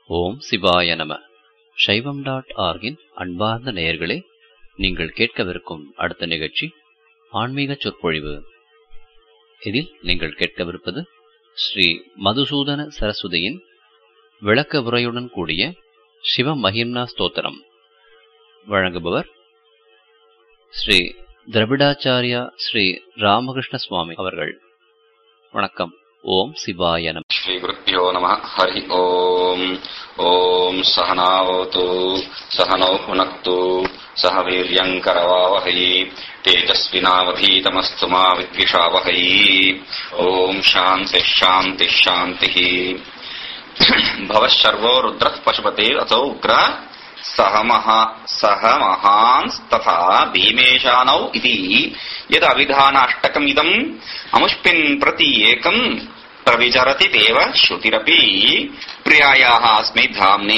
ஓம் சிவாய நம சைவம் டாட் ஆர்கின் அன்பார்ந்த நேயர்களே நீங்கள் கேட்கவிருக்கும் அடுத்த நிகழ்ச்சி ஆன்மீக சொற்பொழிவு இதில் நீங்கள் கேட்கவிருப்பது ஸ்ரீ மதுசூதன சரஸ்வதியின் விளக்க உரையுடன் கூடிய சிவ மகிம்னா ஸ்தோத்திரம் வழங்குபவர் ஸ்ரீ திரவிடாச்சாரியா ஸ்ரீ ராமகிருஷ்ண சுவாமி அவர்கள் வணக்கம் ஓம் சிவாய நம श्रीगुरुभ्यो नमः हरि ओम् ॐ सहनावतु सहनौ पुनक्तु सह वीर्यम् करवावहै तेजस्विनावधीतमस्तु मा विद्विषावहै ॐ शान्तिः शान्तिः शान्तिः भवः शर्वो रुद्रः पशुपते असौ उग्र सह महा सह महांस्तथा भीमेशानौ इति यदविधानाष्टकमिदम् अमुष्मिन् प्रति एकम् प्रविचरति देव श्रुतिरपि प्रियायाः अस्मै धाम्ने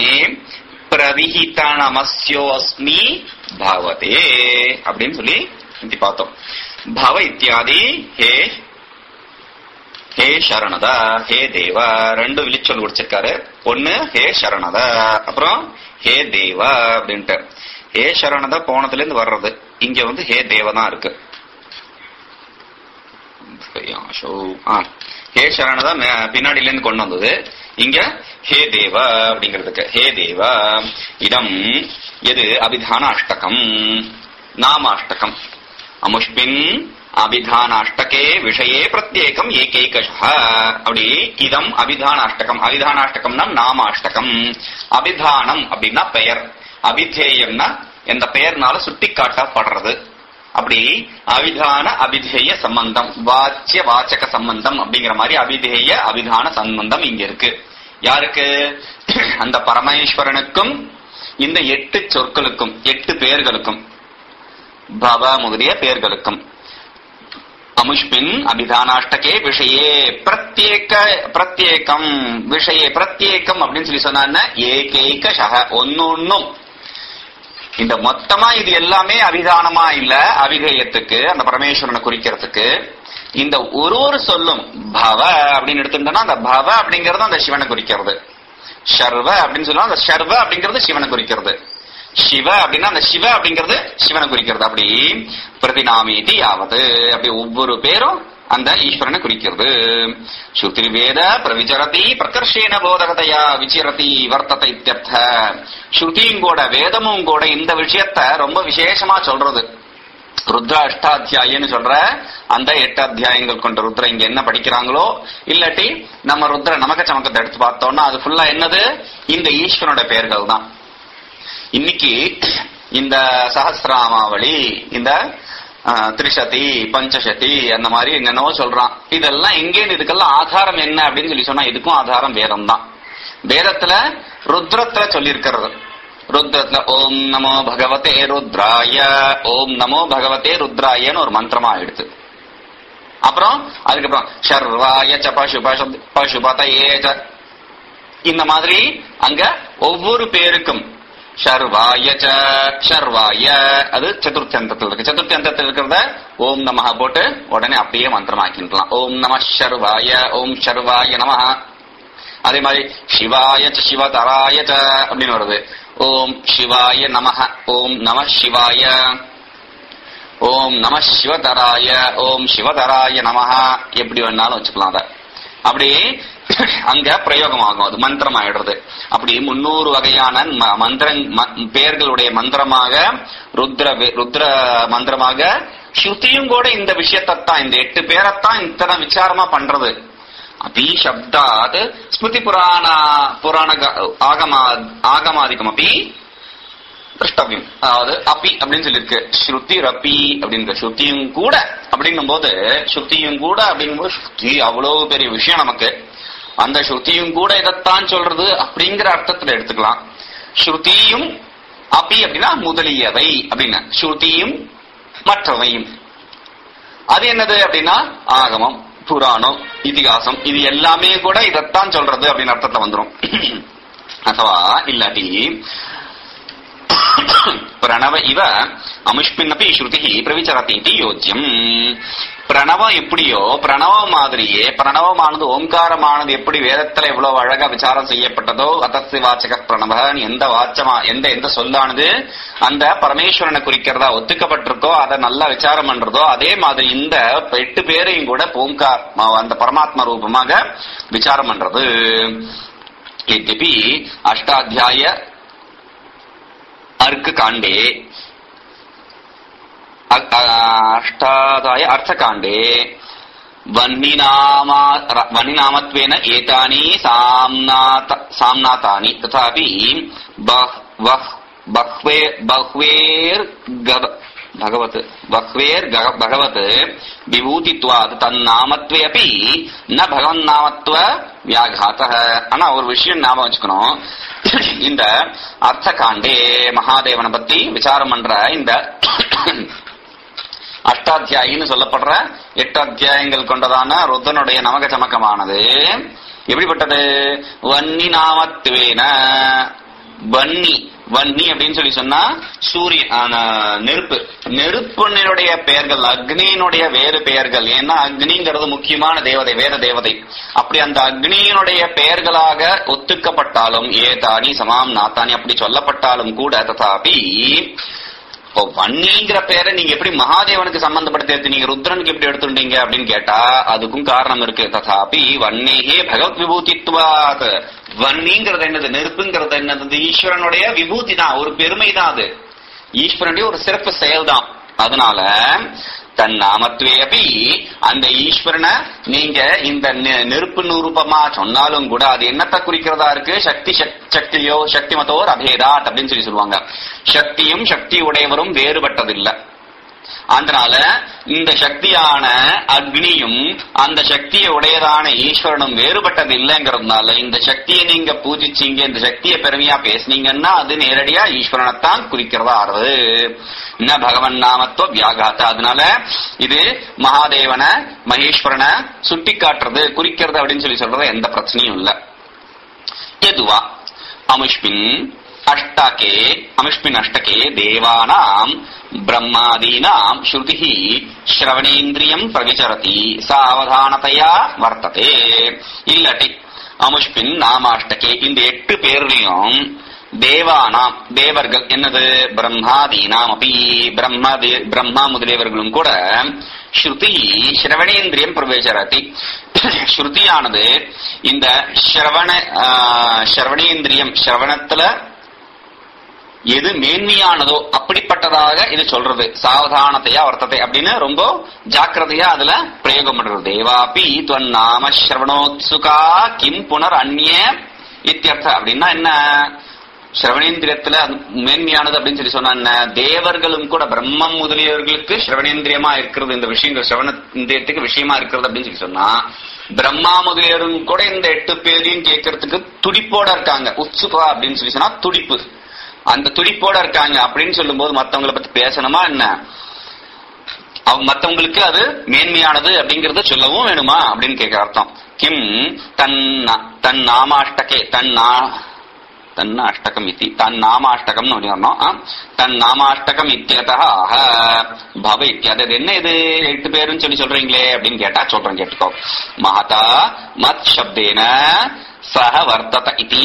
பிரவிஹிதனமஸ்யோஸ்மி பவதே அப்படின்னு சொல்லி இப்படி பார்த்தோம் பவ இத்தியாதி ஹே ஹே சரணத ஹே தேவ ரெண்டு விழிச்சொல் குடிச்சிருக்காரு ஒன்னு ஹே சரணத அப்புறம் ஹே தேவ அப்படின்ட்டு ஹே சரணத போனதுல இருந்து வர்றது இங்க வந்து ஹே தேவ தான் இருக்கு ஹே சரணதா பின்னாடில இருந்து கொண்டு வந்தது இங்க ஹே தேவ அப்படிங்கிறதுக்கு ஹே தேவ இடம் எது அபிதான அஷ்டகம் நாம அஷ்டகம் அமுஷ்பின் அபிதான அஷ்டகே விஷயே பிரத்யேகம் ஏகைகஷ அப்படி இதம் அபிதான அஷ்டகம் அபிதான அஷ்டகம்னா நாம அஷ்டகம் அபிதானம் அப்படின்னா பெயர் அபிதேயம்னா எந்த பெயர்னால சுட்டி காட்டப்படுறது அப்படி அவிதான அபிதேய சம்பந்தம் வாச்சிய வாச்சக சம்பந்தம் அப்படிங்கிற மாதிரி அபிதேய அபிதான சம்பந்தம் இங்க இருக்கு யாருக்கு அந்த பரமேஸ்வரனுக்கும் இந்த எட்டு சொற்களுக்கும் எட்டு பெயர்களுக்கும் பவ முதலிய பெயர்களுக்கும் அமுஷ்பின் அபிதானாஷ்டகே விஷயே பிரத்யேக பிரத்யேகம் விஷயே பிரத்யேகம் அப்படின்னு சொல்லி சொன்னா ஏகேக சக ஒன்னொன்னும் இந்த மொத்தமா இது எல்லாமே அபிதானமா இல்ல அபிதேயத்துக்கு அந்த பரமேஸ்வரனை குறிக்கிறதுக்கு இந்த ஒரு ஒரு சொல்லும் பவ அப்படின்னு எடுத்துட்டோம்னா அந்த பவ அப்படிங்கிறது அந்த சிவனை குறிக்கிறது ஷர்வ அப்படின்னு சொன்னா அந்த ஷர்வ அப்படிங்கிறது சிவனை குறிக்கிறது சிவ அப்படின்னா அந்த சிவ அப்படிங்கிறது சிவனை குறிக்கிறது அப்படி பிரதிநாமீதி ஆவது அப்படி ஒவ்வொரு பேரும் அந்த ஈஸ்வரனை குறிக்கிறது ஸ்ருதிர்வேத பிரவிச்சரதி பிரகர்ஷேன போதகதையா விச்சிரதி வர்த்தத்தை இத்தியர்த்த ஸ்ருதியும் கூட வேதமும் கூட இந்த விஷயத்த ரொம்ப விசேஷமா சொல்றது ருத்ர அஷ்டாத்தியாயன்னு சொல்ற அந்த எட்டு அத்தியாயங்கள் கொண்ட ருத்ர இங்க என்ன படிக்கிறாங்களோ இல்லாட்டி நம்ம ருத்ர நமக்க சமக்கத்தை எடுத்து பார்த்தோம்னா அது ஃபுல்லா என்னது இந்த ஈஸ்வரனோட பெயர்கள் தான் இன்னைக்கு இந்த சஹசிராமாவளி இந்த திரிசதி பஞ்சசதி அந்த மாதிரி என்னென்னவோ சொல்றான் இதெல்லாம் எங்கேன்னு இதுக்கெல்லாம் ஆதாரம் என்ன அப்படின்னு சொல்லி சொன்னா இதுக்கும் ஆதாரம் வேதம் தான் வேதத்துல ருத்ரத்துல சொல்லியிருக்கிறது ருத்ரத்துல ஓம் நமோ பகவதே ருத்ராய ஓம் நமோ பகவதே ருத்ராயன்னு ஒரு மந்திரமா ஆயிடுது அப்புறம் அதுக்கப்புறம் ஷர்வாய ச பசு பசுபதையே இந்த மாதிரி அங்க ஒவ்வொரு பேருக்கும் ஷர்வாய ஷர்வாய அது சதுர்த்தந்தத்தில் இருக்கு சதுர்த்தந்தத்தில் இருக்கிறத ஓம் நமஹ போட்டு உடனே அப்படியே மந்திரமாக்கிக்கலாம் ஓம் நம ஷர்வாய ஓம் ஷர்வாய நமஹ அதே மாதிரி சிவாய சிவதராய அப்படின்னு வருது ஓம் சிவாய நமஹ ஓம் நம சிவாய ஓம் நம சிவதராய ஓம் சிவதராய நமஹ எப்படி வேணாலும் வச்சுக்கலாம் அதை அப்படி அங்க பிரயோகமாகும் அது மந்திரம் ஆயிடுறது அப்படி முன்னூறு வகையான மந்திர பெயர்களுடைய மந்திரமாக ருத்ர ருத்ர மந்திரமாக ஸ்ருதியும் கூட இந்த விஷயத்தான் இந்த எட்டு பேரைத்தான் இத்தனை விசாரமா பண்றது அபி சப்தாத் ஸ்மிருதி புராண புராண ஆகமா ஆகமாதிக்கம் அப்படி திருஷ்டவியம் அதாவது அப்பி அப்படின்னு சொல்லியிருக்கு ஸ்ருதி ரப்பி அப்படின்ற ஸ்ருதியும் கூட அப்படின்னும் போது ஸ்ருதியும் கூட அப்படிங்கும் போது ஸ்ருதி அவ்வளவு பெரிய விஷயம் நமக்கு அந்த ஸ்ருதியும் கூட இதைத்தான் சொல்றது அப்படிங்கிற அர்த்தத்துல எடுத்துக்கலாம் ஸ்ருதியும் அப்பி அப்படின்னா முதலியவை அப்படின்னு ஸ்ருதியும் மற்றவையும் அது என்னது அப்படின்னா ஆகமம் புராணம் இதிகாசம் இது எல்லாமே கூட இதைத்தான் சொல்றது அப்படின்னு அர்த்தத்துல வந்துடும் அதுவா இல்லாட்டி இப்ப பிரணவ இவ அமுஷ்பின்னபி ஸ்ருதி பிரவிச்சரதி இது யோஜ்யம் பிரணவம் எப்படியோ பிரணவம் மாதிரியே பிரணவமானது ஓங்காரமானது எப்படி வேதத்துல எவ்வளவு அழகா விசாரம் செய்யப்பட்டதோ அதஸ்தி வாச்சக பிரணவன் எந்த வாச்சமா எந்த எந்த சொல்லானது அந்த பரமேஸ்வரனை குறிக்கிறதா ஒத்துக்கப்பட்டிருக்கோ அதை நல்லா விசாரம் பண்றதோ அதே மாதிரி இந்த எட்டு பேரையும் கூட ஓங்கார் அந்த பரமாத்மா ரூபமாக விசாரம் பண்றது यद्यपि अष्टाध्याय अर्क काण्डे अष्टाध्याय अर्थकाण्डे वह्निनामा वह्निनामत्वेन एतानि साम्नात साम्नातानि तथापि बह् वह् बह्वे बह्वेर्गव भगवत् बह्वेर् भगवत् விபூதித்வாத் தன்னாமத்வே அப்பி ந பகவன்னாமத்துவ வியாகாத ஆனா ஒரு விஷயம் ஞாபகம் வச்சுக்கணும் இந்த அர்த்த காண்டே மகாதேவனை பத்தி விசாரம் பண்ற இந்த அஷ்டாத்தியாயின்னு சொல்லப்படுற எட்டு அத்தியாயங்கள் கொண்டதான ருத்தனுடைய நமக சமக்கமானது எப்படிப்பட்டது வன்னி நாமத்துவேன வன்னி வன்னி அப்படின்னு சொல்லி சொன்னா சூரியன் நெருப்பு நெருப்பினுடைய பெயர்கள் அக்னியினுடைய வேறு பெயர்கள் ஏன்னா அக்னிங்கிறது முக்கியமான தேவதை வேற தேவதை அப்படி அந்த அக்னியினுடைய பெயர்களாக ஒத்துக்கப்பட்டாலும் ஏதானி சமாம் நாத்தானி அப்படி சொல்லப்பட்டாலும் கூட ததாபி இப்போ வன்னிங்கிற பேரை நீங்க எப்படி மகாதேவனுக்கு சம்பந்தப்படுத்தி எடுத்து நீங்க ருத்ரனுக்கு எப்படி எடுத்துட்டீங்க அப்படின்னு கேட்டா அதுக்கும் காரணம் இருக்கு ததாபி வன்னேகே பகவத் விபூதித்வாத் வன்னிங்கிறது என்னது நெருப்புங்கிறது என்னது ஈஸ்வரனுடைய விபூதி தான் ஒரு பெருமை தான் அது ஈஸ்வரனுடைய ஒரு சிறப்பு செயல் தான் அதனால தன் நாமத்துவே அப்படி அந்த ஈஸ்வரனை நீங்க இந்த நெருப்பு நூறுபமா சொன்னாலும் கூட அது என்னத்தை குறிக்கிறதா இருக்கு சக்தி சக்தியோ சக்திமத்தோர் அபேதாட் அப்படின்னு சொல்லி சொல்லுவாங்க சக்தியும் சக்தி உடையவரும் வேறுபட்டதில்லை அதனால இந்த சக்தியான அக்னியும் அந்த சக்தியை உடையதான ஈஸ்வரனும் வேறுபட்டது இல்லைங்கிறதுனால இந்த சக்தியை நீங்க பூஜிச்சீங்க இந்த சக்தியை பெருமையா பேசுனீங்கன்னா அது நேரடியா ஈஸ்வரனைத்தான் குறிக்கிறதா ஆறுது என்ன பகவன் நாமத்துவ வியாகாத்த அதனால இது மகாதேவனை மகேஸ்வரனை சுட்டி காட்டுறது குறிக்கிறது அப்படின்னு சொல்லி சொல்றது எந்த பிரச்சனையும் இல்ல எதுவா அமுஷ்மின் அஷ்டகே அமுஷ்மின் அஷ்டகே தேவானாம் பிரம்மாதீனாம் ஸ்ருதி ஸ்ரவணேந்திரியம் பிரவிச்சரதி சாவதானதையா வர்த்ததே இல்லாட்டி அமுஷ்பின் நாமாஷ்டகே இந்த எட்டு பேர்லயும் தேவானாம் தேவர்கள் என்னது பிரம்மாதீனாம் அப்படி பிரம்மா பிரம்மா முதலியவர்களும் கூட ஸ்ருதி ஸ்ரவணேந்திரியம் பிரவேசரதி ஸ்ருதியானது இந்த ஸ்ரவண ஸ்ரவணேந்திரியம் ஸ்ரவணத்துல எது மேன்மையானதோ அப்படிப்பட்டதாக இது சொல்றது சாவதானத்தையா வர்த்தத்தை அப்படின்னு ரொம்ப ஜாக்கிரதையா அதுல பிரயோகம் பண்றது தேவாபி துவன் நாம ஸ்ரவணோத்சுகா கிம் புனர் அந்நிய இத்தியர்த்த அப்படின்னா என்ன ஸ்ரவணேந்திரியத்துல மேன்மையானது அப்படின்னு சொல்லி சொன்னா என்ன தேவர்களும் கூட பிரம்மம் முதலியவர்களுக்கு ஸ்ரவணேந்திரியமா இருக்கிறது இந்த விஷயங்கள் ஸ்ரவணேந்திரியத்துக்கு விஷயமா இருக்கிறது அப்படின்னு சொல்லி சொன்னா பிரம்மா முதலியவரும் கூட இந்த எட்டு பேரையும் கேட்கறதுக்கு துடிப்போட இருக்காங்க உத்சுகா அப்படின்னு சொல்லி சொன்னா துடிப்பு அந்த துடிப்போட இருக்காங்க அப்படின்னு சொல்லும் போது மத்தவங்களை பத்தி பேசணுமா என்ன மத்தவங்களுக்கு அது மேன்மையானது அப்படிங்கறத சொல்லவும் வேணுமா அப்படின்னு கேட்க அர்த்தம் கிம் தன் தன் நாமாஷ்டகே தன் தன் அஷ்டகம் இத்தி தன் நாமாஷ்டகம் வரணும் தன் நாமாஷ்டகம் இத்தியதா பவ இத்தியாது அது என்ன இது எட்டு பேருன்னு சொல்லி சொல்றீங்களே அப்படின்னு கேட்டா சொல்றேன் கேட்டுக்கோ மகதா மத் சப்தேன சஹ வர்த்தத இதி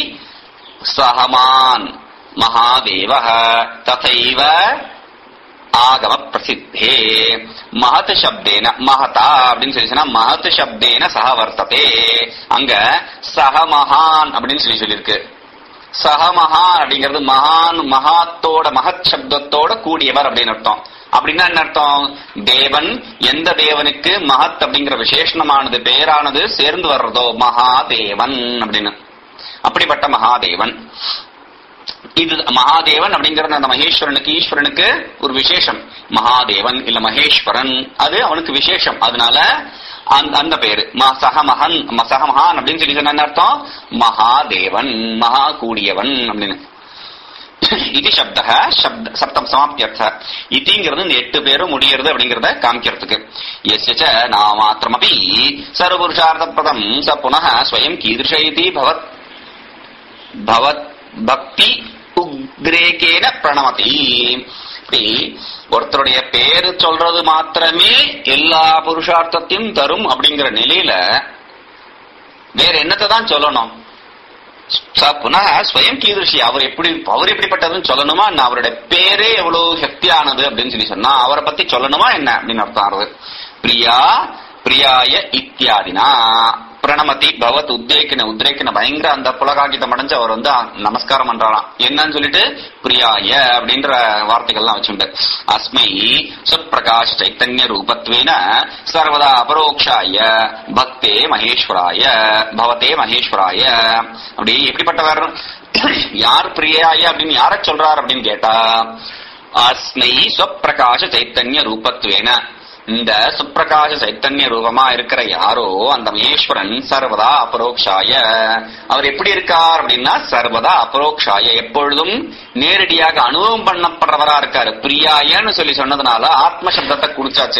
சஹமான் மகாதேவ ததைவ ஆகம பிரசித்தே மகத் சப்தேன மகதா அப்படின்னு சொல்லி சொன்னா மகத் சப்தேன சக வர்த்ததே அங்க சக மகான் அப்படின்னு சொல்லி சொல்லியிருக்கு சக மகான் அப்படிங்கிறது மகான் மகாத்தோட மகத் சப்தத்தோட கூடியவர் அப்படின்னு அர்த்தம் அப்படின்னா என்ன அர்த்தம் தேவன் எந்த தேவனுக்கு மகத் அப்படிங்கிற விசேஷணமானது பேரானது சேர்ந்து வர்றதோ மகாதேவன் அப்படின்னு அப்படிப்பட்ட மகாதேவன் இது மகாதேவன் அப்படிங்கறது அந்த மகேஸ்வரனுக்கு ஈஸ்வரனுக்கு ஒரு விசேஷம் மகாதேவன் இல்ல மகேஸ்வரன் அது அவனுக்கு விசேஷம் அதனால அந்த பேரு சக மகன் சக மகான் அப்படின்னு சொல்லி சொன்ன அர்த்தம் மகாதேவன் மகா கூடியவன் அப்படின்னு இது சப்த சப்த சப்தம் சமாப்தியர்த்த இதிங்கிறது இந்த எட்டு பேரும் முடியறது அப்படிங்கறத காமிக்கிறதுக்கு எஸ்ய நான் மாத்திரமபி சர்வபுருஷார்த்த பதம் ச புனः ஸ்வயம் கீதృஷ இதி பவத் பவத் பக்தி உத்ரேகேன பிரணமதி இப்படி ஒருத்தருடைய பேரு சொல்றது மாத்திரமே எல்லா புருஷார்த்தத்தையும் தரும் அப்படிங்கிற நிலையில வேற என்னத்தை தான் சொல்லணும் ச புனः ஸ்வயம் கீதர்ஷி அவர் எப்படி அவர் எப்படிப்பட்டதுன்னு சொல்லணுமா என்ன அவருடைய பேரே எவ்வளவு சக்தியானது அப்படின்னு சொல்லி சொன்னா அவரை பத்தி சொல்லணுமா என்ன அப்படின்னு அர்த்தம் ஆறுது பிரியா பிரியாய இத்தியாதினா பிரணமதி பவத் உத்ரேக்கின உத்ரேக்கின பயங்கர அந்த புலகாகிதம் அடைஞ்சு அவர் வந்து நமஸ்காரம் பண்றாராம் என்னன்னு சொல்லிட்டு பிரியாய அப்படின்ற வார்த்தைகள்லாம் வச்சுண்டு அஸ்மை சுப்பிரகாஷ் சைத்தன்ய ரூபத்வேன சர்வதா அபரோக்ஷாய பக்தே மகேஸ்வராய பவதே மகேஸ்வராய அப்படி எப்படிப்பட்டவர் யார் பிரியாய அப்படின்னு யார சொல்றார் அப்படின்னு கேட்டா அஸ்மை ஸ்வப்பிரகாஷ சைத்தன்ய ரூபத்வேன இந்த சுப்பிரகாச சைத்தன்ய ரூபமா இருக்கிற யாரோ அந்த மகேஸ்வரன் சர்வதா அபரோக்ஷாய அவர் எப்படி இருக்கார் அப்படின்னா சர்வதா அபரோக்ஷாய எப்பொழுதும் நேரடியாக அனுபவம் பண்ணப்படுறவரா இருக்காரு பிரியாயன்னு சொல்லி சொன்னதுனால ஆத்ம சப்தத்தை குடிச்சாச்சு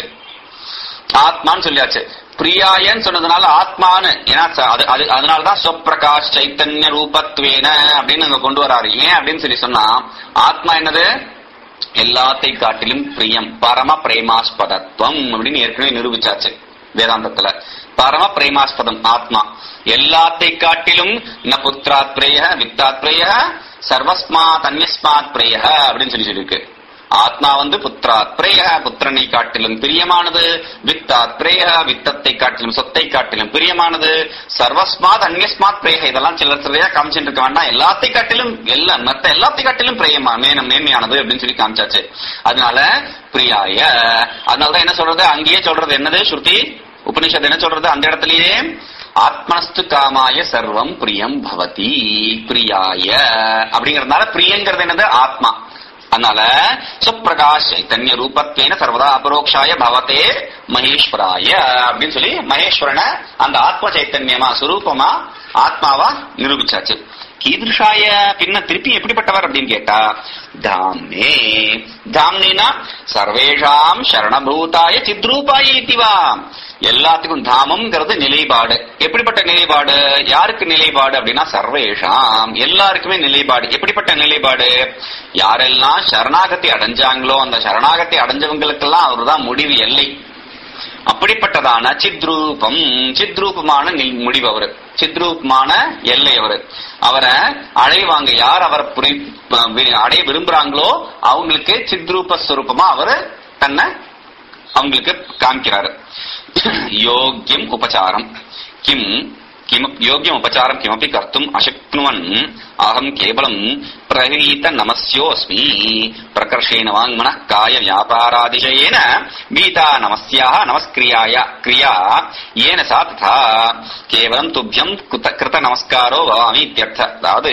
ஆத்மான்னு சொல்லியாச்சு பிரியாயன்னு சொன்னதுனால ஆத்மான்னு ஏன்னா ச- அது அது அதனாலதான் ஸ்வப்பிரகாஷ் சைத்தன்ய ரூபத்வேன அப்படின்னு அங்க கொண்டு வராரு ஏன் அப்படின்னு சொல்லி சொன்னா ஆத்மா என்னது எல்லாத்தை காட்டிலும் பிரியம் பரம பிரேமாஸ்பதத்துவம் அப்படின்னு ஏற்கனவே நிரூபிச்சாச்சு வேதாந்தத்துல பரம பிரேமாஸ்பதம் ஆத்மா எல்லாத்தை காட்டிலும் ந புத்திராத் பிரேய வித்தாத் பிரேய சர்வஸ்மாத் அந்யஸ்மாத் பிரேய அப்படின்னு சொல்லி சொல்லியிருக்கு ஆத்மா வந்து புத்திராத் பிரேய புத்திரனை காட்டிலும் பிரியமானது வித்தாத் பிரேய வித்தத்தை காட்டிலும் சொத்தை காட்டிலும் பிரியமானது சர்வஸ்மாத் அந்யஸ்மாத் பிரேய இதெல்லாம் சில சிலையா காமிச்சுட்டு இருக்க வேண்டாம் எல்லாத்தை காட்டிலும் எல்லாம் மத்த எல்லாத்தை காட்டிலும் பிரேயமா மேன மேன்மையானது அப்படின்னு சொல்லி காமிச்சாச்சு அதனால பிரியாய அதனாலதான் என்ன சொல்றது அங்கேயே சொல்றது என்னது ஸ்ருதி உபனிஷத் என்ன சொல்றது அந்த இடத்துலயே ஆத்மனஸ்து காமாய சர்வம் பிரியம் பவதி பிரியாய அப்படிங்கறதுனால பிரியங்கிறது என்னது ஆத்மா அதனால சுப்பிரகாஷ் சைத்தன்ய ரூபத்வேன சர்வதா அபரோக்ஷாய பவதே மகேஸ்வராய அப்படின்னு சொல்லி மகேஸ்வரனை அந்த ஆத்ம சைத்தன்யமா சுரூபமா ஆத்மாவா நிரூபிச்சாச்சு கீதிருஷாய பின்ன திருப்பி எப்படிப்பட்டவர் அப்படின்னு கேட்டா தாம்னே தாம்னா சர்வேஷாம் சரணபூதாய சித்ரூபாய இத்திவா எல்லாத்துக்கும் தாமம்ங்கிறது நிலைப்பாடு எப்படிப்பட்ட நிலைப்பாடு யாருக்கு நிலைப்பாடு அப்படின்னா சர்வேஷாம் எல்லாருக்குமே நிலைப்பாடு எப்படிப்பட்ட நிலைப்பாடு யாரெல்லாம் சரணாகதி அடைஞ்சாங்களோ அந்த சரணாகதி அடைஞ்சவங்களுக்கெல்லாம் அவர்தான் முடிவு எல்லை அப்படிப்பட்டதான சித்ரூபம் சித்ரூபமான நில்- முடிவு அவரு சித்ரூபமான எல்லை அவரு அவரை அடைவாங்க யார் அவரை புரி- ப- வி- அடைய விரும்புறாங்களோ அவங்களுக்கு சித்ரூப ஸ்வரூபமா அவரு தன்னை அவங்களுக்கு காமிக்கிறாரு யோக்கியம் உபச்சாரம் கிம் கிம் யோக்கியம் உபச்சாரம் கிமப்பி கர்த்தும் அசக்னுவன் அகம் கேவலம் பிரகீத நமஸ்யோஸ்மி பிரகர்ஷேன வாங்மன காய வியாபாராதிசயேன வீதா நமஸ்யாக நமஸ்கிரியாய கிரியா ஏன சா ததா கேவலம் துப்பியம் குத கிருத நமஸ்காரோ பவாமி இத்தியர்த்த அதாவது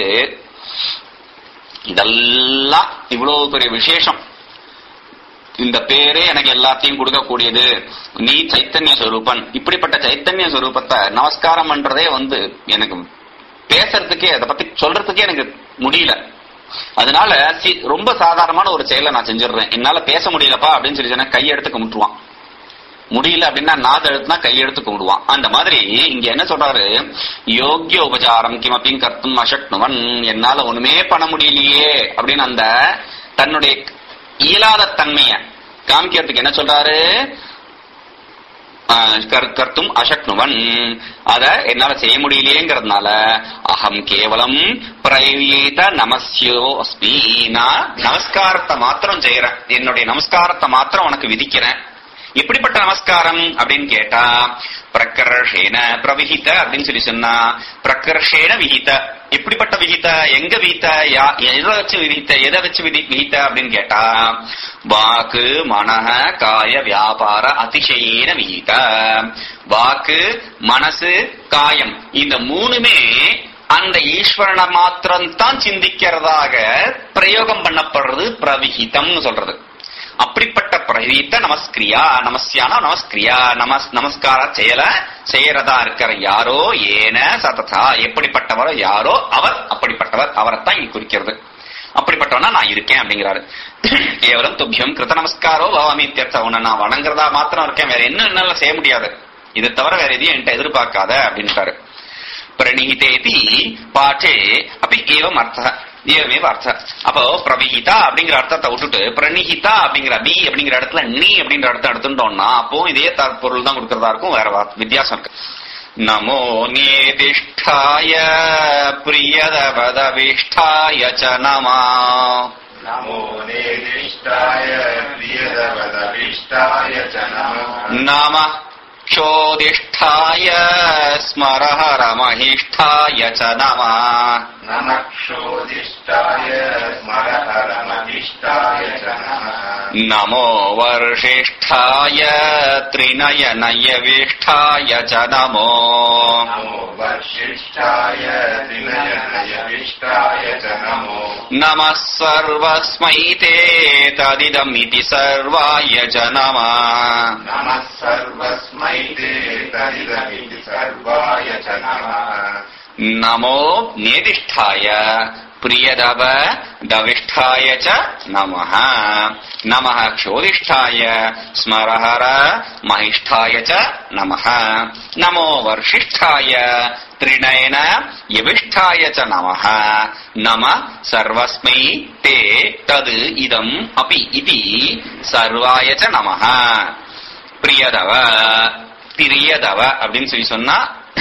இதெல்லாம் இவ்வளவு பெரிய விசேஷம் இந்த பேரே எனக்கு எல்லாத்தையும் கொடுக்கக்கூடியது நீ சைத்தன்ய சொரூபன் இப்படிப்பட்ட சைத்தன்ய சொரூபத்தை நமஸ்காரம் பண்றதே வந்து எனக்கு பேசுறதுக்கே அதை பத்தி சொல்றதுக்கே எனக்கு முடியல அதனால சி- ரொம்ப சாதாரணமான ஒரு செயலை நான் செஞ்சிடுறேன் என்னால பேச முடியலப்பா அப்படின்னு சொல்லி சொன்னா கையெடுத்து கும்பிட்டுருவான் முடியல அப்படின்னா நாத எழுத்துனா கையெடுத்து கும்பிடுவான் அந்த மாதிரி இங்க என்ன சொல்றாரு யோக்கிய உபச்சாரம் கிமப்பின் கர்த்தும் அசக்னுவன் என்னால ஒண்ணுமே பண்ண முடியலையே அப்படின்னு அந்த தன்னுடைய இயலாத தன்மைய காமிக்கிறதுக்கு என்ன சொல்றாரு ஆஹ் கர்- கர்த்தும் அசக்னுவன் அத என்னால செய்ய முடியலையேங்கிறதுனால அகம் கேவலம் பிரயீத நமஸ்யோ அஸ்மி நான் நமஸ்காரத்தை மாத்திரம் செய்யறேன் என்னுடைய நமஸ்காரத்தை மாத்திரம் உனக்கு விதிக்கிறேன் எப்படிப்பட்ட நமஸ்காரம் அப்படின்னு கேட்டா பிரகர்ஷேன பிரவிஹித அப்படின்னு சொல்லி சொன்னா பிரகர்ஷேன விஹித எப்படிப்பட்ட விகித எங்க விகித யா- எதை வச்சு விதித்த எதை வச்சு விதி விகித அப்படின்னு கேட்டா வாக்கு மனஹ காய வியாபார அதிசயேன விகித வாக்கு மனசு காயம் இந்த மூணுமே அந்த ஈஸ்வரனை மாத்திரம் தான் சிந்திக்கிறதாக பிரயோகம் பண்ணப்படுறது பிரவிஹிதம்னு சொல்றது அப்படிப்பட்ட பிரவீத்த நமஸ்கிரியா நமஸ்யானா நமஸ்கிரியா நமஸ் நமஸ்கார செயல செய்யறதா இருக்கிற யாரோ ஏன சததா எப்படிப்பட்டவரோ யாரோ அவர் அப்படிப்பட்டவர் அவரைத்தான் இங்க குறிக்கிறது அப்படிப்பட்டவனா நான் இருக்கேன் அப்படிங்கிறாரு கேவலம் துப்பியம் கிருத நமஸ்காரோ பவாமி இத்தியர்த்த உன்னை நான் வணங்குறதா மாத்திரம் இருக்கேன் வேற என்ன என்னால செய்ய முடியாது இதை தவிர வேற எதையும் என்கிட்ட எதிர்பார்க்காத அப்படின்ட்டாரு பிரணிகிதேதி பாட்டே அப்படி ஏவம் அர்த்த ஏவமேவ அர்த்தம் அப்போ பிரவிஹிதா அப்படிங்கிற அர்த்தத்தை விட்டுட்டு பிரணிஹிதா அப்படிங்கிற வி அப்படிங்கிற இடத்துல நீ அப்படிங்கிற அர்த்தம் எடுத்துட்டோம்னா அப்போ இதே த- பொருள் தான் கொடுக்கறதா இருக்கும் வேற வார்த்தை- வித்தியாசம் இருக்கு நமோ நேதிஷ்டாய பிரியதவதவிஷ்டாய ச நமா नमो निर्दिष्टाय प्रियदवदविष्टाय च नमः नम क्षोदिष्ठाय स्मरहरमहिष्ठाय च नमः नमः क्षोदिष्टाय स्मरहरमधिष्ठाय च नमः नमो वर्षिष्ठाय त्रिनयनयविष्ठाय च नमो नमो वर्षिष्ठाय त्रिनयनयविष्टाय च नमो नमः सर्वस्मै ते तदिदमिति सर्वाय च नमः नमः सर्वस्मै ते तदिदमिति सर्वाय च नमः नमो नेदिष्ठाय प्रियदव दविष्ठाय च नमः नमः क्षोदिष्ठाय स्मरहर महिष्ठाय च नमः नमो वर्षिष्ठाय त्रिनयन यविष्ठाय च नमः नम सर्वस्मै ते तद् इदम् अपि इति सर्वाय च नमः பிரியதவ பிரியதவ அப்படின்னு சொல்லி சொன்னா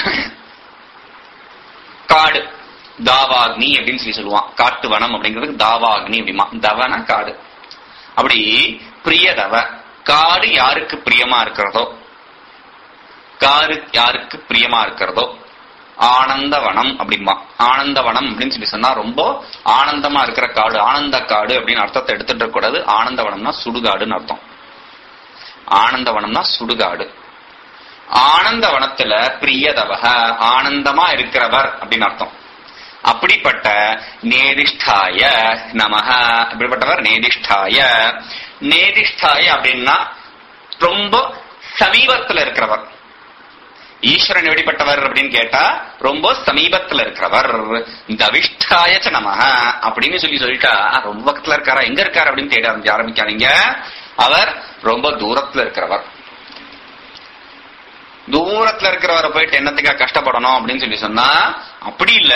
காடு தாவாக்னி அப்படின்னு சொல்லி சொல்லுவான் காட்டு வனம் அப்படிங்கிறதுக்கு தாவாக்னி அப்படிமா தவன காடு அப்படி பிரியதவ காடு யாருக்கு பிரியமா இருக்கிறதோ காடு யாருக்கு பிரியமா இருக்கிறதோ ஆனந்தவனம் அப்படிம்பா ஆனந்தவனம் அப்படின்னு சொல்லி சொன்னா ரொம்ப ஆனந்தமா இருக்கிற காடு ஆனந்த காடு அப்படின்னு அர்த்தத்தை எடுத்துட்டு இருக்க கூடாது ஆனந்தவனம்னா சுடுகாடுன்னு அர்த்தம் ஆனந்தவனம்னா சுடுகாடு ஆனந்தவனத்துல பிரியதவக ஆனந்தமா இருக்கிறவர் அப்படின்னு அர்த்தம் அப்படிப்பட்ட நேதிஷ்டாய நமக அப்படிப்பட்டவர் நேதிஷ்டாய நேதிஷ்டாய அப்படின்னா ரொம்ப சமீபத்துல இருக்கிறவர் ஈஸ்வரன் எப்படிப்பட்டவர் அப்படின்னு கேட்டா ரொம்ப சமீபத்துல இருக்கிறவர் தவிஷ்டாய ச நமக அப்படின்னு சொல்லி சொல்லிட்டா ரொம்ப பக்கத்துல இருக்காரா எங்க இருக்காரு அப்படின்னு தேட ஆரம்பிக்க ஆரம்பிக்காதீங்க அவர் ரொம்ப தூரத்துல இருக்கிறவர் தூரத்துல இருக்கிறவரை போயிட்டு என்னத்துக்கா கஷ்டப்படணும் அப்படின்னு சொல்லி சொன்னா அப்படி இல்ல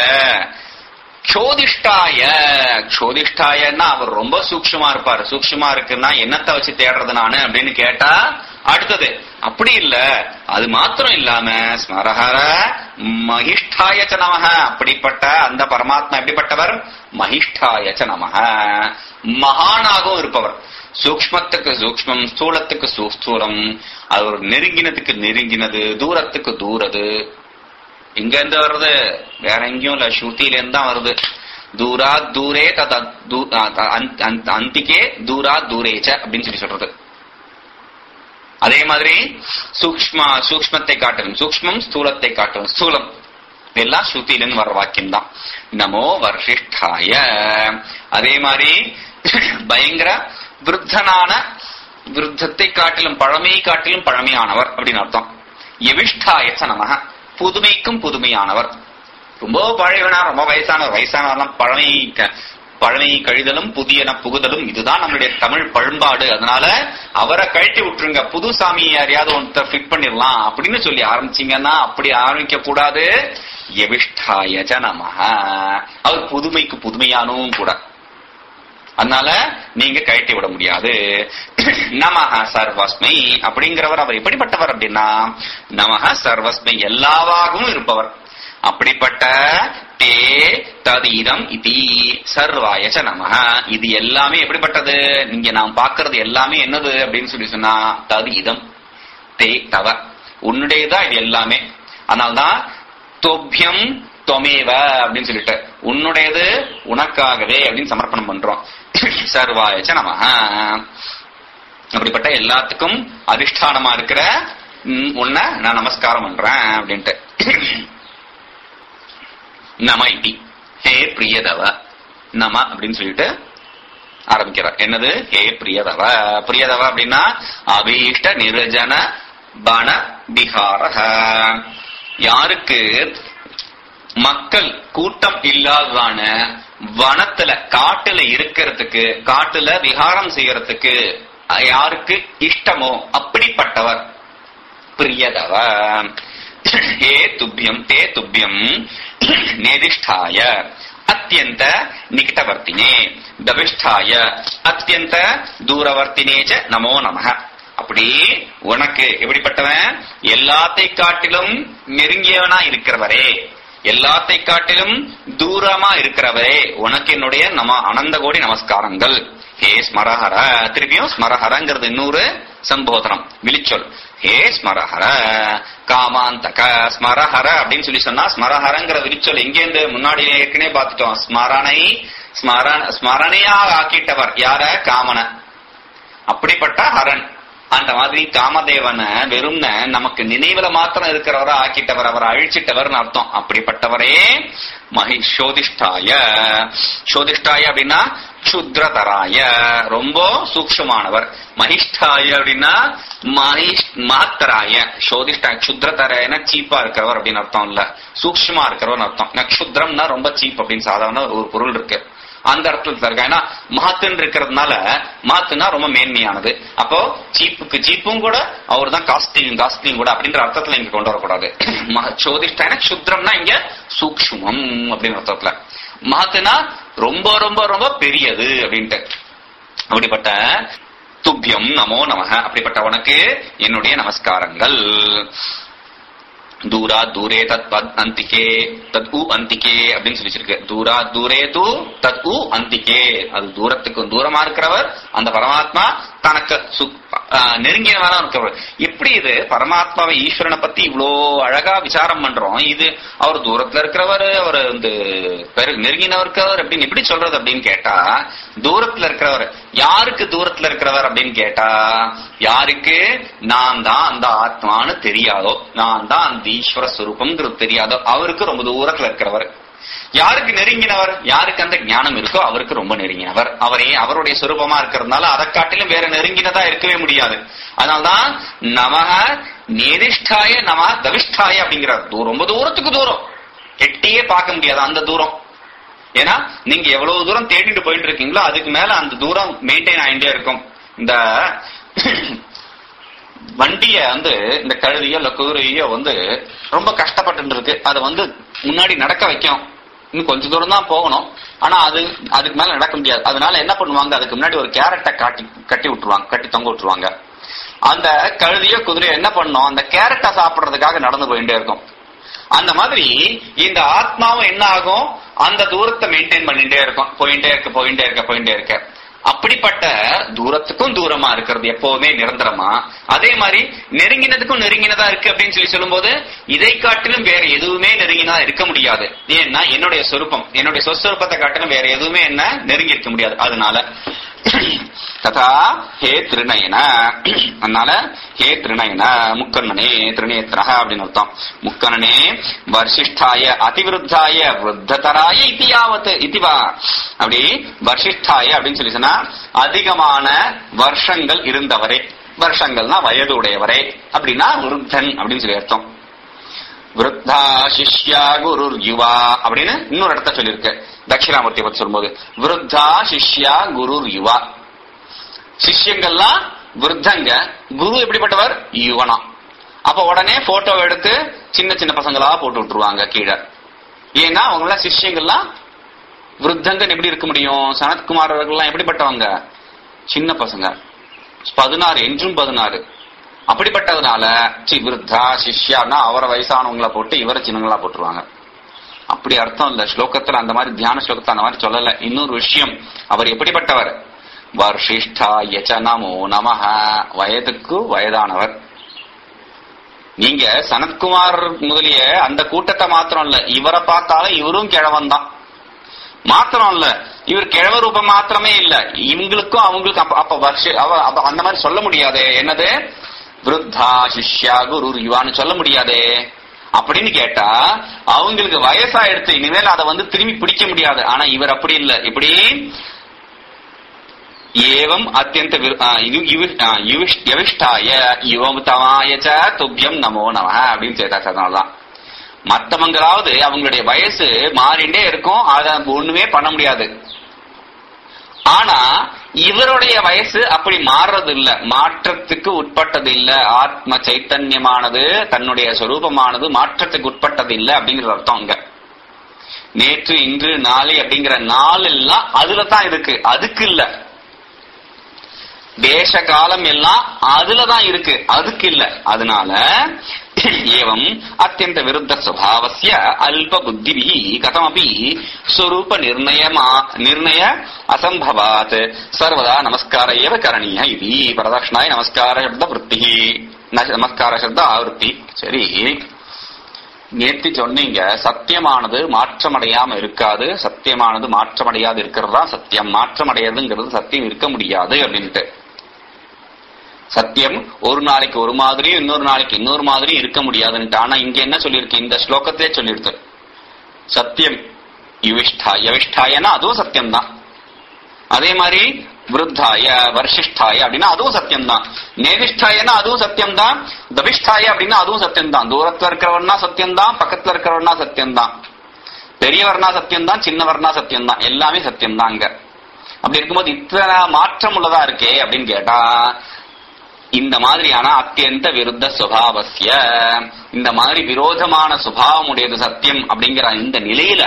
க்ஷோதிஷ்டாய க்ஷோதிஷ்டாயன்னா அவர் ரொம்ப சூக்ஷமா இருப்பாரு சூக்ஷமா இருக்குன்னா என்னத்தை வச்சு தேடுறது நானு அப்படின்னு கேட்டா அடுத்தது அப்படி இல்ல அது மாத்திரம் இல்லாம ஸ்மரஹர மகிஷ்டாயச்ச நமக அப்படிப்பட்ட அந்த பரமாத்மா எப்படிப்பட்டவர் மகிஷ்டாயச்ச நமக மகானாகவும் இருப்பவர் சூக்ஷ்மத்துக்கு சூக்ஷ்மம் ஸ்தூலத்துக்கு ஸ்தூலம் அது ஒரு நெருங்கினதுக்கு நெருங்கினது தூரத்துக்கு தூரது எங்க இருந்து வருது வேற எங்கேயும் இல்ல ஸ்ருதியில இருந்து தான் வருது தூரா தூரே தத் தூ- அ- அந்த்- அந்த்- அந்திக்கே தூரா தூரேச்ச அப்படின்னு சொல்லி சொல்றது அதே மாதிரி சூக்ஷ்ம சூக்ஷ்மத்தை காட்டணும் சூக்ஷ்மம் ஸ்தூலத்தை காட்டணும் ஸ்தூலம் இதெல்லாம் ஸ்ருதியிலிருந்து வர வாக்கியம் தான் நமோ வர்ஷிஷ்டாய அதே மாதிரி பயங்கர விருத்தனான விருத்தத்தை காட்டிலும் பழமையை காட்டிலும் பழமையானவர் அப்படின்னு அர்த்தம் எவிஷ்டாயச நமக புதுமைக்கும் புதுமையானவர் ரொம்ப பழையவனா ரொம்ப வயசானவர் வயசானவர்லாம் பழமை க- பழமை கழிதலும் புதியன புகுதலும் இதுதான் நம்மளுடைய தமிழ் பண்பாடு அதனால அவரை கழட்டி விட்டுருங்க புது சாமியை யாரையாவது ஒருத்தர் ஃபிட் பண்ணிடலாம் அப்படின்னு சொல்லி ஆரம்பிச்சீங்கன்னா அப்படி ஆரம்பிக்க கூடாது எவிஷ்டாயஜ நமஹ அவர் புதுமைக்கு புதுமையானவும் கூட அதனால நீங்க கழட்டி விட முடியாது நமஹ சர்வஸ்மை அப்படிங்கிறவர் அவர் எப்படிப்பட்டவர் அப்படின்னா நமஹ சர்வஸ்மை எல்லாவாகவும் இருப்பவர் அப்படிப்பட்ட தே ததீதம் இதி சர்வாயச நமஹ இது எல்லாமே எப்படிப்பட்டது நீங்க நாம் பார்க்கிறது எல்லாமே என்னது அப்படின்னு சொல்லி சொன்னா ததீதம் தே தவ உன்னுடையதான் இது எல்லாமே அதனால்தான் தொபியம் தொமேவ அப்படின்னு சொல்லிட்டு உன்னுடையது உனக்காகவே அப்படின்னு சமர்ப்பணம் பண்றோம் சர்வாயச்ச நமஹ அப்படிப்பட்ட எல்லாத்துக்கும் அதிஷ்டானமா இருக்கிற ம், உன்னை நான் நமஸ்காரம் பண்றேன் அப்படின்ட்டு நம இதி ஹே பிரியதவ நம அப்படின்னு சொல்லிட்டு ஆரம்பிக்கிறார் என்னது ஹே பிரியதவ பிரியதவ அப்படின்னா அபீஷ்ட நிரஜன பண பிகாரக யாருக்கு மக்கள் கூட்டம் இல்லாததான வனத்துல காட்டுல இருக்கிறதுக்கு காட்டுல விகாரம் செய்யறதுக்கு யாருக்கு இஷ்டமோ அப்படிப்பட்டவர் பிரியதவ ஹே துப்பியம் தே துப்பியம் நேதிஷ்டாய அத்தியந்த நிகிட்டவர்த்தினே தவிஷ்டாய அத்தியந்த தூரவர்த்தினே ச நமோ நமஹ அப்படி உனக்கு எப்படிப்பட்டவன் எல்லாத்தை காட்டிலும் நெருங்கியவனா இருக்கிறவரே எல்லாத்தை காட்டிலும் தூரமா இருக்கிறவரே உனக்கு என்னுடைய நம அனந்த கோடி நமஸ்காரங்கள் ஹே ஸ்மரஹர திருப்பியும் ஸ்மரஹரங்கிறது இன்னொரு சம்போதனம் விழிச்சொல் ஹே ஸ்மரஹர காமாந்தக ஸ்மரஹர அப்படின்னு சொல்லி சொன்னா ஸ்மரஹரங்கிற விழிச்சொல் எங்கேருந்து முன்னாடி ஏற்கனவே பார்த்துட்டோம் ஸ்மரணை ஸ்மரண ஸ்மரணையாக ஆக்கிட்டவர் யார காமன அப்படிப்பட்ட ஹரன் அந்த மாதிரி காமதேவனை வெறும்ன நமக்கு நினைவுல மாத்திரம் இருக்கிறவரை ஆக்கிட்டவர் அவரை அழிச்சிட்டவர்னு அர்த்தம் அப்படிப்பட்டவரே மகி சோதிஷ்டாய சோதிஷ்டாய அப்படின்னா க்ஷுத்ரதராய ரொம்ப சூக்ஷமானவர் மகிஷ்டாய அப்படின்னா மகிஷ் மாத்தராய சோதிஷ்டா க்ஷுத்ரதராயன சீப்பா இருக்கிறவர் அப்படின்னு அர்த்தம் இல்ல சூக்ஷ்மா இருக்கிறவர் அர்த்தம் நக்ஷுத்ரம்னா ரொம்ப சீப் அப்படின்னு சாதாரண ஒரு பொருள் இருக்கு அந்த அர்த்தத்துல இருக்க ஏன்னா மாத்துன்னு இருக்கிறதுனால மாத்துனா ரொம்ப மேன்மையானது அப்போ சீப்புக்கு சீப்பும் கூட அவர் தான் காஸ்ட்லியும் காஸ்ட்லியும் கூட அப்படின்ற அர்த்தத்துல இங்க கொண்டு வரக்கூடாது சோதிஷ்டான சுத்ரம்னா இங்க சூக்ஷ்மம் அப்படின்னு அர்த்தத்துல மாத்துனா ரொம்ப ரொம்ப ரொம்ப பெரியது அப்படின்ட்டு அப்படிப்பட்ட துப்பியம் நமோ நமக அப்படிப்பட்ட உனக்கு என்னுடைய நமஸ்காரங்கள் தூரா தூரே தத் பத் அந்திகே தத் உ அந்திகே அப்படின்னு சொல்லி வச்சிருக்கு தூரா தூரே து தத் உ அந்திகே அது தூரத்துக்கு தூரமா இருக்கிறவர் அந்த பரமாத்மா தனக்கு சு- ஆ, நெருங்கியவனா இருக்கிறவர் எப்படி இது பரமாத்மாவை ஈஸ்வரனை பத்தி இவ்வளோ அழகா விசாரம் பண்றோம் இது அவர் தூரத்துல இருக்கிறவர் அவர் வந்து பெரு- நெருங்கினவர் இருக்கிறவர் அப்படின்னு எப்படி சொல்றது அப்படின்னு கேட்டா தூரத்துல இருக்கிறவர் யாருக்கு தூரத்துல இருக்கிறவர் அப்படின்னு கேட்டா யாருக்கு நான் தான் அந்த ஆத்மான்னு தெரியாதோ நான் தான் அந்த ஈஸ்வர ஸ்வரூபம்ங்கிறது தெரியாதோ அவருக்கு ரொம்ப தூரத்துல இருக்கிறவர் யாருக்கு நெருங்கினவர் யாருக்கு அந்த ஞானம் இருக்கோ அவருக்கு ரொம்ப நெருங்கினவர் அவரே அவருடைய சொரூபமா இருக்கிறதுனால அதை காட்டிலும் வேற நெருங்கினதா இருக்கவே முடியாது அதனால்தான் நமக நேரிஷ்டாய நம தவிஷ்டாய அப்படிங்கிறார் தூரம் ரொம்ப தூரத்துக்கு தூரம் எட்டியே பார்க்க முடியாது அந்த தூரம் ஏன்னா நீங்க எவ்வளவு தூரம் தேடிட்டு போயிட்டு இருக்கீங்களோ அதுக்கு மேல அந்த தூரம் மெயின்டைன் ஆயிட்டே இருக்கும் இந்த வண்டிய வந்து இந்த கழுதையோ இல்ல குதிரையோ வந்து ரொம்ப கஷ்டப்பட்டு இருக்கு அதை வந்து முன்னாடி நடக்க வைக்கும் இன்னும் கொஞ்ச தூரம் தான் போகணும் ஆனா அது அதுக்கு மேல நடக்க முடியாது அதனால என்ன பண்ணுவாங்க அதுக்கு முன்னாடி ஒரு கேரட்டை காட்டி கட்டி விட்டுருவாங்க கட்டி தொங்க விட்டுருவாங்க அந்த கழுதையோ குதிரையோ என்ன பண்ணும் அந்த கேரட்டை சாப்பிடுறதுக்காக நடந்து போயிட்டே இருக்கும் அந்த மாதிரி இந்த ஆத்மாவும் என்ன ஆகும் அந்த தூரத்தை மெயின்டைன் பண்ணிட்டே இருக்கும் போயிட்டே இருக்க போயிட்டே இருக்க போயிட்டே இருக்க அப்படிப்பட்ட தூரத்துக்கும் தூரமா இருக்கிறது எப்பவுமே நிரந்தரமா அதே மாதிரி நெருங்கினதுக்கும் நெருங்கினதா இருக்கு அப்படின்னு சொல்லி சொல்லும்போது இதை காட்டிலும் வேற எதுவுமே நெருங்கினதா இருக்க முடியாது ஏன்னா என்னுடைய சொரூபம் என்னுடைய சொஸ்வரூபத்தை காட்டிலும் வேற எதுவுமே என்ன நெருங்கி இருக்க முடியாது அதனால ததா ஹே திருநயன அதனால ஹே திருநயன முக்கண்ணனே திருநேத்திரக அப்படின்னு அர்த்தம் முக்கண்ணனே வர்ஷிஷ்டாய அதிவிருத்தாய விருத்ததராய இத்தியாவத் இதிவா அப்படி வர்ஷிஷ்டாய அப்படின்னு சொல்லி சொன்னா அதிகமான வருஷங்கள் இருந்தவரே வருஷங்கள்னா வயது உடையவரே அப்படின்னா விருத்தன் அப்படின்னு சொல்லி அர்த்தம் விருத்தா சிஷ்யா குரு யுவா அப்படின்னு இன்னொரு இடத்த சொல்லியிருக்கு தட்சிணாமூர்த்தி பத்தி சொல்லும்போது விருத்தா சிஷ்யா குரு யுவா சிஷ்யங்கள்லாம் விருத்தங்க குரு எப்படிப்பட்டவர் யுவனா அப்ப உடனே போட்டோ எடுத்து சின்ன சின்ன பசங்களா போட்டு விட்டுருவாங்க கீழே ஏன்னா அவங்களாம் சிஷ்யங்கள்லாம் விருத்தங்கன்னு எப்படி இருக்க முடியும் சனத்குமார் அவர்கள்லாம் எப்படிப்பட்டவங்க சின்ன பசங்க பதினாறு என்றும் பதினாறு அப்படிப்பட்டதுனால சி விருத்தா சிஷ்யான்னா அவரை வயசானவங்கள போட்டு இவரை சின்னங்களா போட்டுருவாங்க அப்படி அர்த்தம் இல்ல ஸ்லோகத்துல அந்த மாதிரி தியான ஸ்லோகத்தை அந்த மாதிரி சொல்லல இன்னொரு விஷயம் அவர் எப்படிப்பட்டவர் வர்ஷிஷ்டா யச்ச நமோ நமஹ வயதுக்கு வயதானவர் நீங்க சனத்குமார் முதலிய அந்த கூட்டத்தை மாத்திரம் இல்ல இவரை பார்த்தாலும் இவரும் கிழவன் தான் மாத்திரம் இல்ல இவர் கிழவ ரூபம் மாத்திரமே இல்ல இவங்களுக்கும் அவங்களுக்கும் அப்ப அப்ப வருஷ அவ- அப்ப அந்த மாதிரி சொல்ல முடியாதே என்னது விருத்தா சிஷ்யா குரு யுவான்னு சொல்ல முடியாதே அப்படின்னு கேட்டா அவங்களுக்கு வயசா எடுத்து இனிமேல் அதை வந்து திரும்பி பிடிக்க முடியாது ஆனா இவர் அப்படி இல்ல இப்படி ஏவம் அத்தியந்த விரு- ஆ, யு- யுவி- ஆ, யுவிஷ்- யவிஷ்டாய யுவம் தமாய ச துப்யம் நமோ நம அப்படின்னு சேர்த்தாச்சு அதனாலதான் மத்தவங்களாவது அவங்களுடைய வயசு மாறிண்டே இருக்கும் அத ஒண்ணுமே பண்ண முடியாது ஆனா இவருடைய வயசு அப்படி மாறுறது இல்ல மாற்றத்துக்கு உட்பட்டது இல்ல ஆத்ம சைத்தன்யமானது தன்னுடைய சொரூபமானது மாற்றத்துக்கு உட்பட்டது இல்ல அப்படிங்கிற அர்த்தம் அங்க நேற்று இன்று நாளை அப்படிங்கிற நாள் எல்லாம் அதுல தான் இருக்கு அதுக்கு இல்ல தேச காலம் எல்லாம் அதுலதான் இருக்கு அதுக்கு இல்ல அதனால ஏவம் அத்தியந்த விருத்த சுவாவசிய அல்ப புத்திபி கதமபி ஸ்வரூப நிர்ணயமா நிர்ணய அசம்பவாத் சர்வதா நமஸ்கார ஏவ கரணீய இது பிரதக்ஷனாய நமஸ்கார சப்த விற்பி நமஸ்கார சப்த ஆவருத்தி சரி நேத்தி சொன்னீங்க சத்தியமானது மாற்றமடையாம இருக்காது சத்தியமானது மாற்றமடையாது இருக்கிறது தான் சத்தியம் மாற்றமடையாதுங்கிறது சத்தியம் இருக்க முடியாது அப்படின்ட்டு சத்தியம் ஒரு நாளைக்கு ஒரு மாதிரியும் இன்னொரு நாளைக்கு இன்னொரு மாதிரியும் இருக்க முடியாதுன்ட்டு ஆனா இங்க என்ன சொல்லியிருக்கு இந்த ஸ்லோகத்திலே சொல்லியிருக்கு சத்தியம் யுவிஷ்டா யவிஷ்டாயனா அதுவும் சத்தியம்தான் அதே மாதிரி விருத்தாய வர்ஷிஷ்டாய அப்படின்னா அதுவும் சத்தியம்தான் நேதிஷ்டாயனா அதுவும் சத்தியம்தான் தபிஷ்டாய அப்படின்னா அதுவும் சத்தியம்தான் தூரத்துல இருக்கிறவர்னா சத்தியம்தான் பக்கத்துல இருக்கிறவர்னா சத்தியம்தான் பெரியவர்னா சத்தியம்தான் சின்னவர்னா சத்தியம்தான் எல்லாமே சத்தியம்தான் அங்க அப்படி இருக்கும்போது இத்தனை மாற்றம் உள்ளதா இருக்கே அப்படின்னு கேட்டா இந்த மாதிரியான அத்தியந்த விருத்த சுபாவசிய இந்த மாதிரி விரோதமான சுபாவம் உடையது சத்தியம் அப்படிங்கிற இந்த நிலையில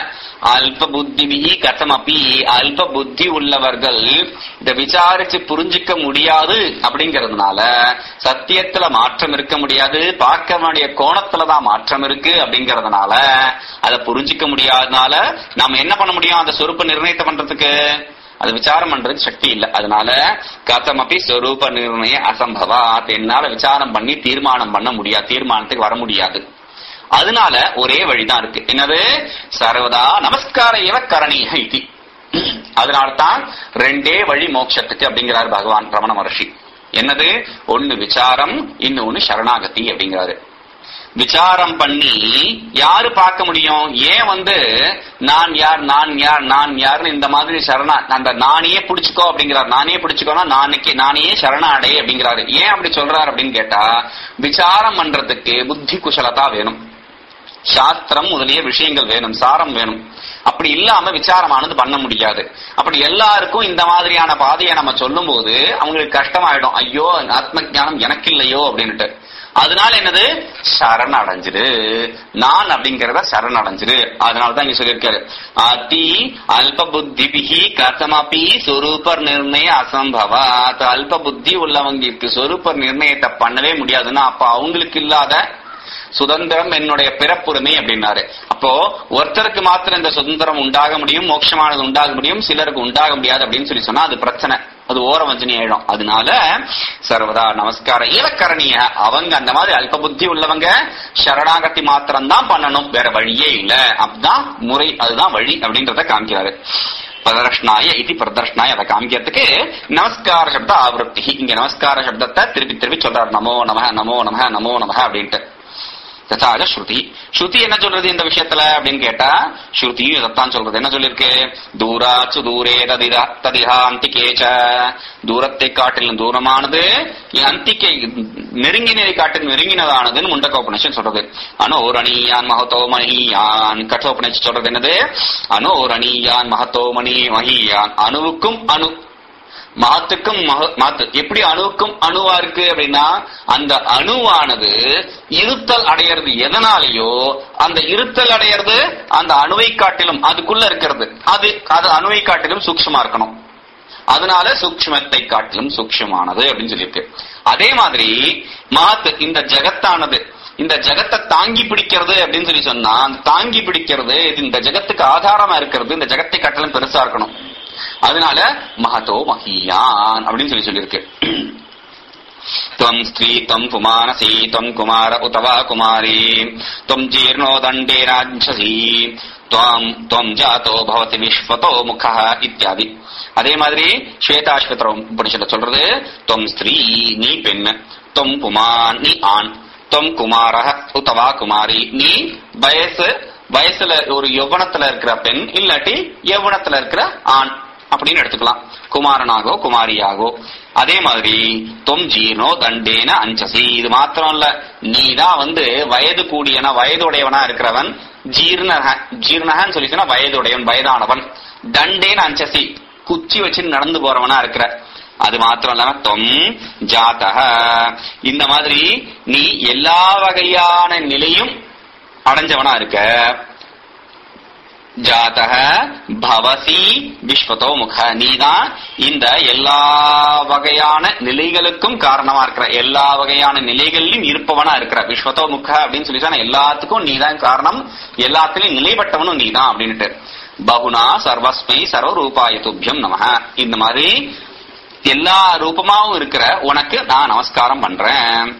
அல்ப புத்தி கதமப்பி அல்ப புத்தி உள்ளவர்கள் இதை விசாரிச்சு புரிஞ்சுக்க முடியாது அப்படிங்கறதுனால சத்தியத்துல மாற்றம் இருக்க முடியாது பார்க்க வேண்டிய கோணத்துலதான் மாற்றம் இருக்கு அப்படிங்கறதுனால அதை புரிஞ்சுக்க முடியாதனால நாம என்ன பண்ண முடியும் அந்த சொருப்ப நிர்ணயத்தை பண்றதுக்கு அது விசாரம் பண்றது சக்தி இல்ல அதனால கதமப்பி ஸ்வரூப நிர்ணய அசம்பவா என்னால விசாரம் பண்ணி தீர்மானம் பண்ண முடியாது தீர்மானத்துக்கு வர முடியாது அதனால ஒரே வழிதான் இருக்கு என்னது சர்வதா நமஸ்கார இவ கரணீக இது அதனால்தான் ரெண்டே வழி மோட்சத்துக்கு அப்படிங்கிறார் பகவான் ரமண மகர்ஷி என்னது ஒன்னு விசாரம் இன்னொன்னு சரணாகதி அப்படிங்கிறாரு விசாரம் பண்ணி யாரு பார்க்க முடியும் ஏன் வந்து நான் யார் நான் யார் நான் யாருன்னு இந்த மாதிரி சரணா அந்த நானே பிடிச்சுக்கோ அப்படிங்கிறார் நானே பிடிச்சுக்கோனா நாளைக்கு நானே சரண அடை அப்படிங்கிறாரு ஏன் அப்படி சொல்றாரு அப்படின்னு கேட்டா விசாரம் பண்றதுக்கு புத்தி குசலதா வேணும் சாஸ்திரம் முதலிய விஷயங்கள் வேணும் சாரம் வேணும் அப்படி இல்லாம விசாரமானது பண்ண முடியாது அப்படி எல்லாருக்கும் இந்த மாதிரியான பாதையை நம்ம சொல்லும் போது அவங்களுக்கு கஷ்டமாயிடும் ஐயோ ஆத்ம ஞானம் எனக்கு இல்லையோ அப்படின்னுட்டு அதனால என்னது சரண் அடைஞ்சிரு நான் அப்படிங்கறத சரண் அடைஞ்சிரு அதனாலதான் இங்க சொல்லியிருக்காரு அதி அல்ப புத்திபிகி கதமபி சொரூப நிர்ணய அசம்பவாத் அல்ப புத்தி உள்ளவங்களுக்கு சொரூப நிர்ணயத்தை பண்ணவே முடியாதுன்னா அப்ப அவங்களுக்கு இல்லாத சுதந்திரம் என்னுடைய பிறப்புரிமை அப்படின்னாரு அப்போ ஒருத்தருக்கு மாத்திரம் இந்த சுதந்திரம் உண்டாக முடியும் மோட்சமானது உண்டாக முடியும் சிலருக்கு உண்டாக முடியாது அப்படின்னு சொல்லி சொன்னா அது பிரச்சனை அது ஓர வஞ்சனி ஆயிடும் அதனால சர்வதா நமஸ்கார இலக்கரணிய அவங்க அந்த மாதிரி அல்ப புத்தி உள்ளவங்க சரணாகத்தி மாத்திரம் தான் பண்ணணும் வேற வழியே இல்ல அதுதான் முறை அதுதான் வழி அப்படின்றத காமிக்கிறாரு பிரதர்ஷனாய இது பிரதர்ஷனாய அதை காமிக்கிறதுக்கு நமஸ்கார சப்த ஆவருத்தி இங்க நமஸ்கார சப்தத்தை திருப்பி திருப்பி சொல்றாரு நமோ நம நமோ நம நமோ நம அப்படின்ட்டு ததாஜ ஸ்ருதி ஸ்ருதி என்ன சொல்றது இந்த விஷயத்துல அப்படின்னு கேட்டா ஸ்ருதியும் இதைத்தான் சொல்றது என்ன சொல்லிருக்கு தூராச்சு தூரே ததிதா ததிஹா அந்திகேச்ச தூரத்தை காட்டிலும் தூரமானது அந்திக்கை நெருங்கினதை காட்டில் நெருங்கினதானதுன்னு முண்டகோபனிஷன் சொல்றது அனோரணீயான் மகத்தோ மணியான் கட்டோபனிஷன் சொல்றது என்னது அனோரணீயான் மகத்தோ மணி மகியான் அணுவுக்கும் அணு மாத்துக்கும் மாத்து எப்படி அணுவுக்கும் அணுவா இருக்கு அப்படின்னா அந்த அணுவானது இருத்தல் அடையிறது எதனாலேயோ அந்த இருத்தல் அடையிறது அந்த அணுவை காட்டிலும் அதுக்குள்ள இருக்கிறது அது அது அணுவை காட்டிலும் சூக்ஷமா இருக்கணும் அதனால சூக்ஷ்மத்தை காட்டிலும் சூக்ஷமானது அப்படின்னு சொல்லியிருக்கு அதே மாதிரி மாத்து இந்த ஜெகத்தானது இந்த ஜெகத்தை தாங்கி பிடிக்கிறது அப்படின்னு சொல்லி சொன்னா அந்த தாங்கி பிடிக்கிறது இது இந்த ஜெகத்துக்கு ஆதாரமா இருக்கிறது இந்த ஜெகத்தை காட்டிலும் பெருசா இருக்கணும் அதனால மகதோ மகியான் அப்படின்னு சொல்லி சொல்லியிருக்கு त्वम् स्त्री त्वम् पुमानसी त्वम् कुमार उत वा कुमारी त्वम् जीर्णो दण्डेनाञ्छसी त्वाम् त्वम् जातो भवति विश्वतो मुखः இத்தியாதி அதே மாதிரி ஸ்வேதாஸ்வத்திரம் உபனிஷத்தை சொல்றது தொம் ஸ்திரீ நீ பெண் தொம் புமான் நீ ஆண் தொம் குமாரக உத்தவா குமாரி நீ வயசு வயசுல ஒரு யௌவனத்துல இருக்கிற பெண் இல்லாட்டி யௌவனத்துல இருக்கிற ஆண் அப்படின்னு எடுத்துக்கலாம் குமாரனாகோ குமாரியாகோ அதே மாதிரி தொம் ஜீர்ணோ தண்டேன அஞ்சசி இது மாத்திரம் இல்ல நீதான் வந்து வயது கூடியன வயதுடையவனா இருக்கிறவன் ஜீர்ணக ஜீர்ணகன்னு சொல்லிச்சுன்னா வயதுடையவன் வயதானவன் தண்டேன அஞ்சசி குச்சி வச்சு நடந்து போறவனா இருக்கிற அது மாத்திரம் இல்லாம தொம் ஜாத்தக இந்த மாதிரி நீ எல்லா வகையான நிலையும் அடைஞ்சவனா இருக்க ஜாதக பவசி விஸ்வதோ முக நீதான் இந்த எல்லா வகையான நிலைகளுக்கும் காரணமா இருக்கிற எல்லா வகையான நிலைகளிலும் இருப்பவனா இருக்கிற விஸ்வதோ முக அப்படின்னு சொல்லி சொன்னா எல்லாத்துக்கும் நீதான் காரணம் எல்லாத்திலையும் நிலைப்பட்டவனும் நீதான் அப்படின்ட்டு பகுனா சர்வஸ்மை சர்வ ரூபாய துப்பியம் நமக இந்த மாதிரி எல்லா ரூபமாவும் இருக்கிற உனக்கு நான் நமஸ்காரம் பண்றேன்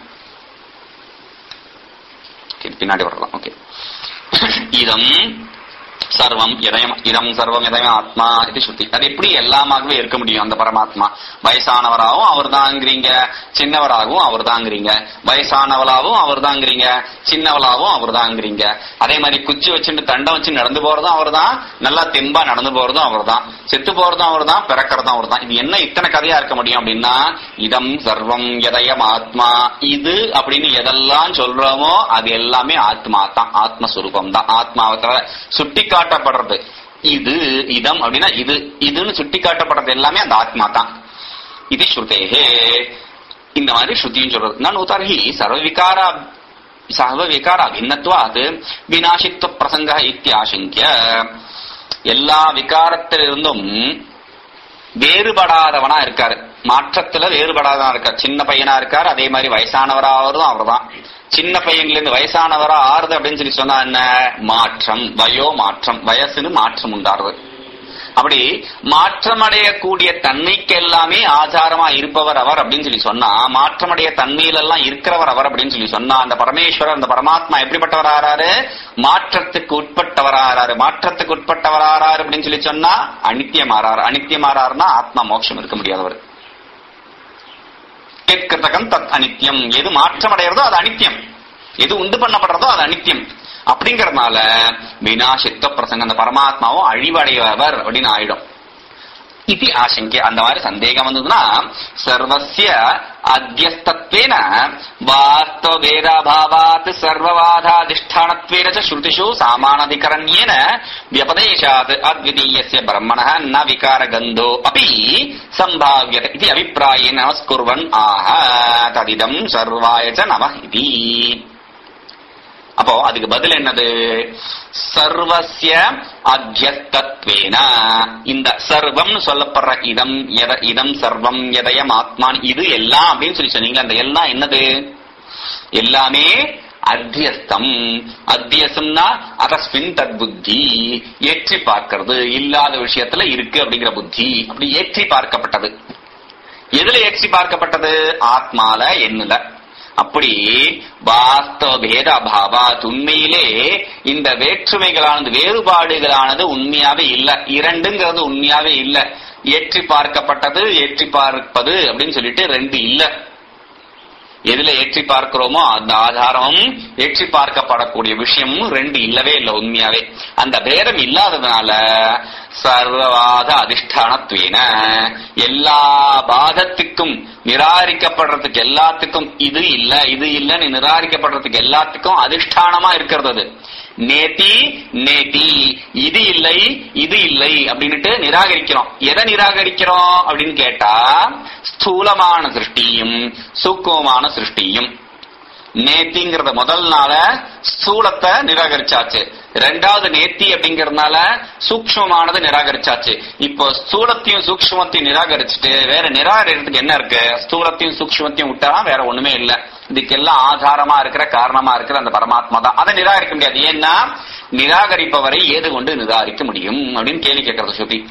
Okay, பின்னாடி வரலாம் ஓகே இதம் சர்வம் இதயம் இதம் சர்வம் இதயம் ஆத்மா இது ஸ்ருதி அது எப்படி எல்லாமாகவே இருக்க முடியும் அந்த பரமாத்மா வயசானவராகவும் அவர் தாங்கிறீங்க சின்னவராகவும் அவர் தாங்கிறீங்க வயசானவளாவும் அவர் தாங்கிறீங்க சின்னவளாவும் அவர் தாங்கிறீங்க அதே மாதிரி குச்சி வச்சுட்டு தண்டம் வச்சு நடந்து போறதும் அவர் தான் நல்லா தெம்பா நடந்து போறதும் அவர் தான் செத்து போறதும் அவர் தான் பிறக்கிறதும் அவர் தான் இது என்ன இத்தனை கதையா இருக்க முடியும் அப்படின்னா இதம் சர்வம் எதயம் ஆத்மா இது அப்படின்னு எதெல்லாம் சொல்றோமோ அது எல்லாமே ஆத்மா தான் ஆத்மஸ்வரூபம் தான் ஆத்மாவை தவிர சுட்டி காட்டப்படுறது இது இதம் அப்படின்னா இது இதுன்னு சுட்டி காட்டப்படுறது எல்லாமே அந்த ஆத்மா தான் இது ஸ்ருதேகே இந்த மாதிரி ஸ்ருதியும் சொல்றது நான் உதர்ஹி சர்வவிகார சர்வ விகார அபின்னத்வாத் வினாசித்துவ பிரசங்க இத்தியாசங்கிய எல்லா விகாரத்திலிருந்தும் வேறுபடாதவனா இருக்காரு மாற்றத்துல வேறுபடாதவனா இருக்கார் சின்ன பையனா இருக்காரு அதே மாதிரி வயசானவராவதும் அவர்தான் சின்ன பையன்ல இருந்து வயசானவரா ஆறுது அப்படின்னு சொல்லி சொன்னா என்ன மாற்றம் வயோ மாற்றம் வயசுன்னு மாற்றம் உண்டாருது அப்படி மாற்றமடையக்கூடிய தன்மைக்கு எல்லாமே ஆதாரமா இருப்பவர் அவர் அப்படின்னு சொல்லி சொன்னா மாற்றமடைய தன்மையிலெல்லாம் இருக்கிறவர் அவர் அப்படின்னு சொல்லி சொன்னா அந்த பரமேஸ்வரர் அந்த பரமாத்மா எப்படிப்பட்டவர் ஆறாரு மாற்றத்துக்கு உட்பட்டவர் ஆறாரு மாற்றத்துக்கு உட்பட்டவர் ஆறாரு அப்படின்னு சொல்லி சொன்னா அனித்தியம் ஆறாரு அனித்தியம் ஆறாருன்னா ஆத்மா மோட்சம் இருக்க முடியாதவர் கேட்கிறதகம் தத் அனித்தியம் எது மாற்றம் அடைகிறதோ அது அனித்தியம் எது உண்டு பண்ணப்படுறதோ அது அனித்தியம் அப்படிங்கறதுனால வினாசித்த பிரசங்க அந்த பரமாத்மாவும் அழிவடையவர் அப்படின்னு ஆயிடும் இது ஆசங்க அந்த மாதிரி சந்தேகம் வந்ததுன்னா சர்வசிய அத்தியஸ்தத்வேன வாஸ்தவேதாபாவாத் சர்வவாதாதிஷ்டானத்வேன ச ஸ்ருதிஷு சாமானதிகரண்யேன வியபதேசாத் அத்விதீயஸ்ய பிரம்மணः ந விகாரகந்தோ அபி சம்பாவ்யத இது அபிப்பிராயேன நமஸ்குர்வன் ஆஹ ததிதம் சர்வாய ச நம இதி அப்போ அதுக்கு பதில் என்னது சர்வசிய அத்தியஸ்தத்வேன இந்த சர்வம்னு சொல்லப்படுற இதம் எத இதம் சர்வம் எதயம் ஆத்மான் இது எல்லாம் அப்படின்னு சொல்லி சொன்னீங்களா அந்த எல்லாம் என்னது எல்லாமே அத்தியஸ்தம் அத்தியசம்னா அதஸ்மின் தத் புத்தி ஏற்றி பார்க்கிறது இல்லாத விஷயத்துல இருக்கு அப்படிங்கிற புத்தி அப்படி ஏற்றி பார்க்கப்பட்டது எதுல ஏற்றி பார்க்கப்பட்டது ஆத்மால என்னல அப்படி வாஸ்தவ பேத அபாவா உண்மையிலே இந்த வேற்றுமைகளானது வேறுபாடுகளானது உண்மையாவே இல்ல இரண்டுங்கிறது உண்மையாவே இல்ல ஏற்றி பார்க்கப்பட்டது ஏற்றி பார்ப்பது அப்படின்னு சொல்லிட்டு ரெண்டு இல்ல எதுல ஏற்றி பார்க்கிறோமோ அந்த ஆதாரமும் ஏற்றி பார்க்கப்படக்கூடிய விஷயமும் ரெண்டு இல்லவே இல்லை உண்மையாவே அந்த பேதம் இல்லாததுனால சர்வவாத அதிஷ்டானத்வேன எல்லா பாதத்துக்கும் நிராகரிக்கப்படுறதுக்கு எல்லாத்துக்கும் இது இல்ல இது இல்லன்னு நிராகரிக்கப்படுறதுக்கு எல்லாத்துக்கும் அதிஷ்டானமா இருக்கிறது அது நேத்தி நேத்தி இது இல்லை இது இல்லை அப்படின்னுட்டு நிராகரிக்கிறோம் எதை நிராகரிக்கிறோம் அப்படின்னு கேட்டா ஸ்தூலமான சிருஷ்டியும் சூக்குமமான சிருஷ்டியும் நேத்திங்கிறத முதல் நாள ஸ்தூலத்தை நிராகரிச்சாச்சு ரெண்டாவது நேத்தி அப்படிங்கறதுனால சூக்ஷ்மமானது நிராகரிச்சாச்சு இப்போ ஸ்தூலத்தையும் சூக்ஷ்மத்தையும் நிராகரிச்சுட்டு வேற நிராகரிக்கிறதுக்கு என்ன இருக்கு ஸ்தூலத்தையும் சூக்ஷ்மத்தையும் விட்டா வேற ஒண்ணுமே இல்ல இதுக்கெல்லாம் ஆதாரமா இருக்கிற காரணமா இருக்கிற அந்த பரமாத்மா தான் அதை நிராகரிக்க முடியாது ஏன்னா நிராகரிப்பவரை ஏது கொண்டு நிராகரிக்க முடியும் அப்படின்னு கேள்வி கேட்கறது ஸ்ருதி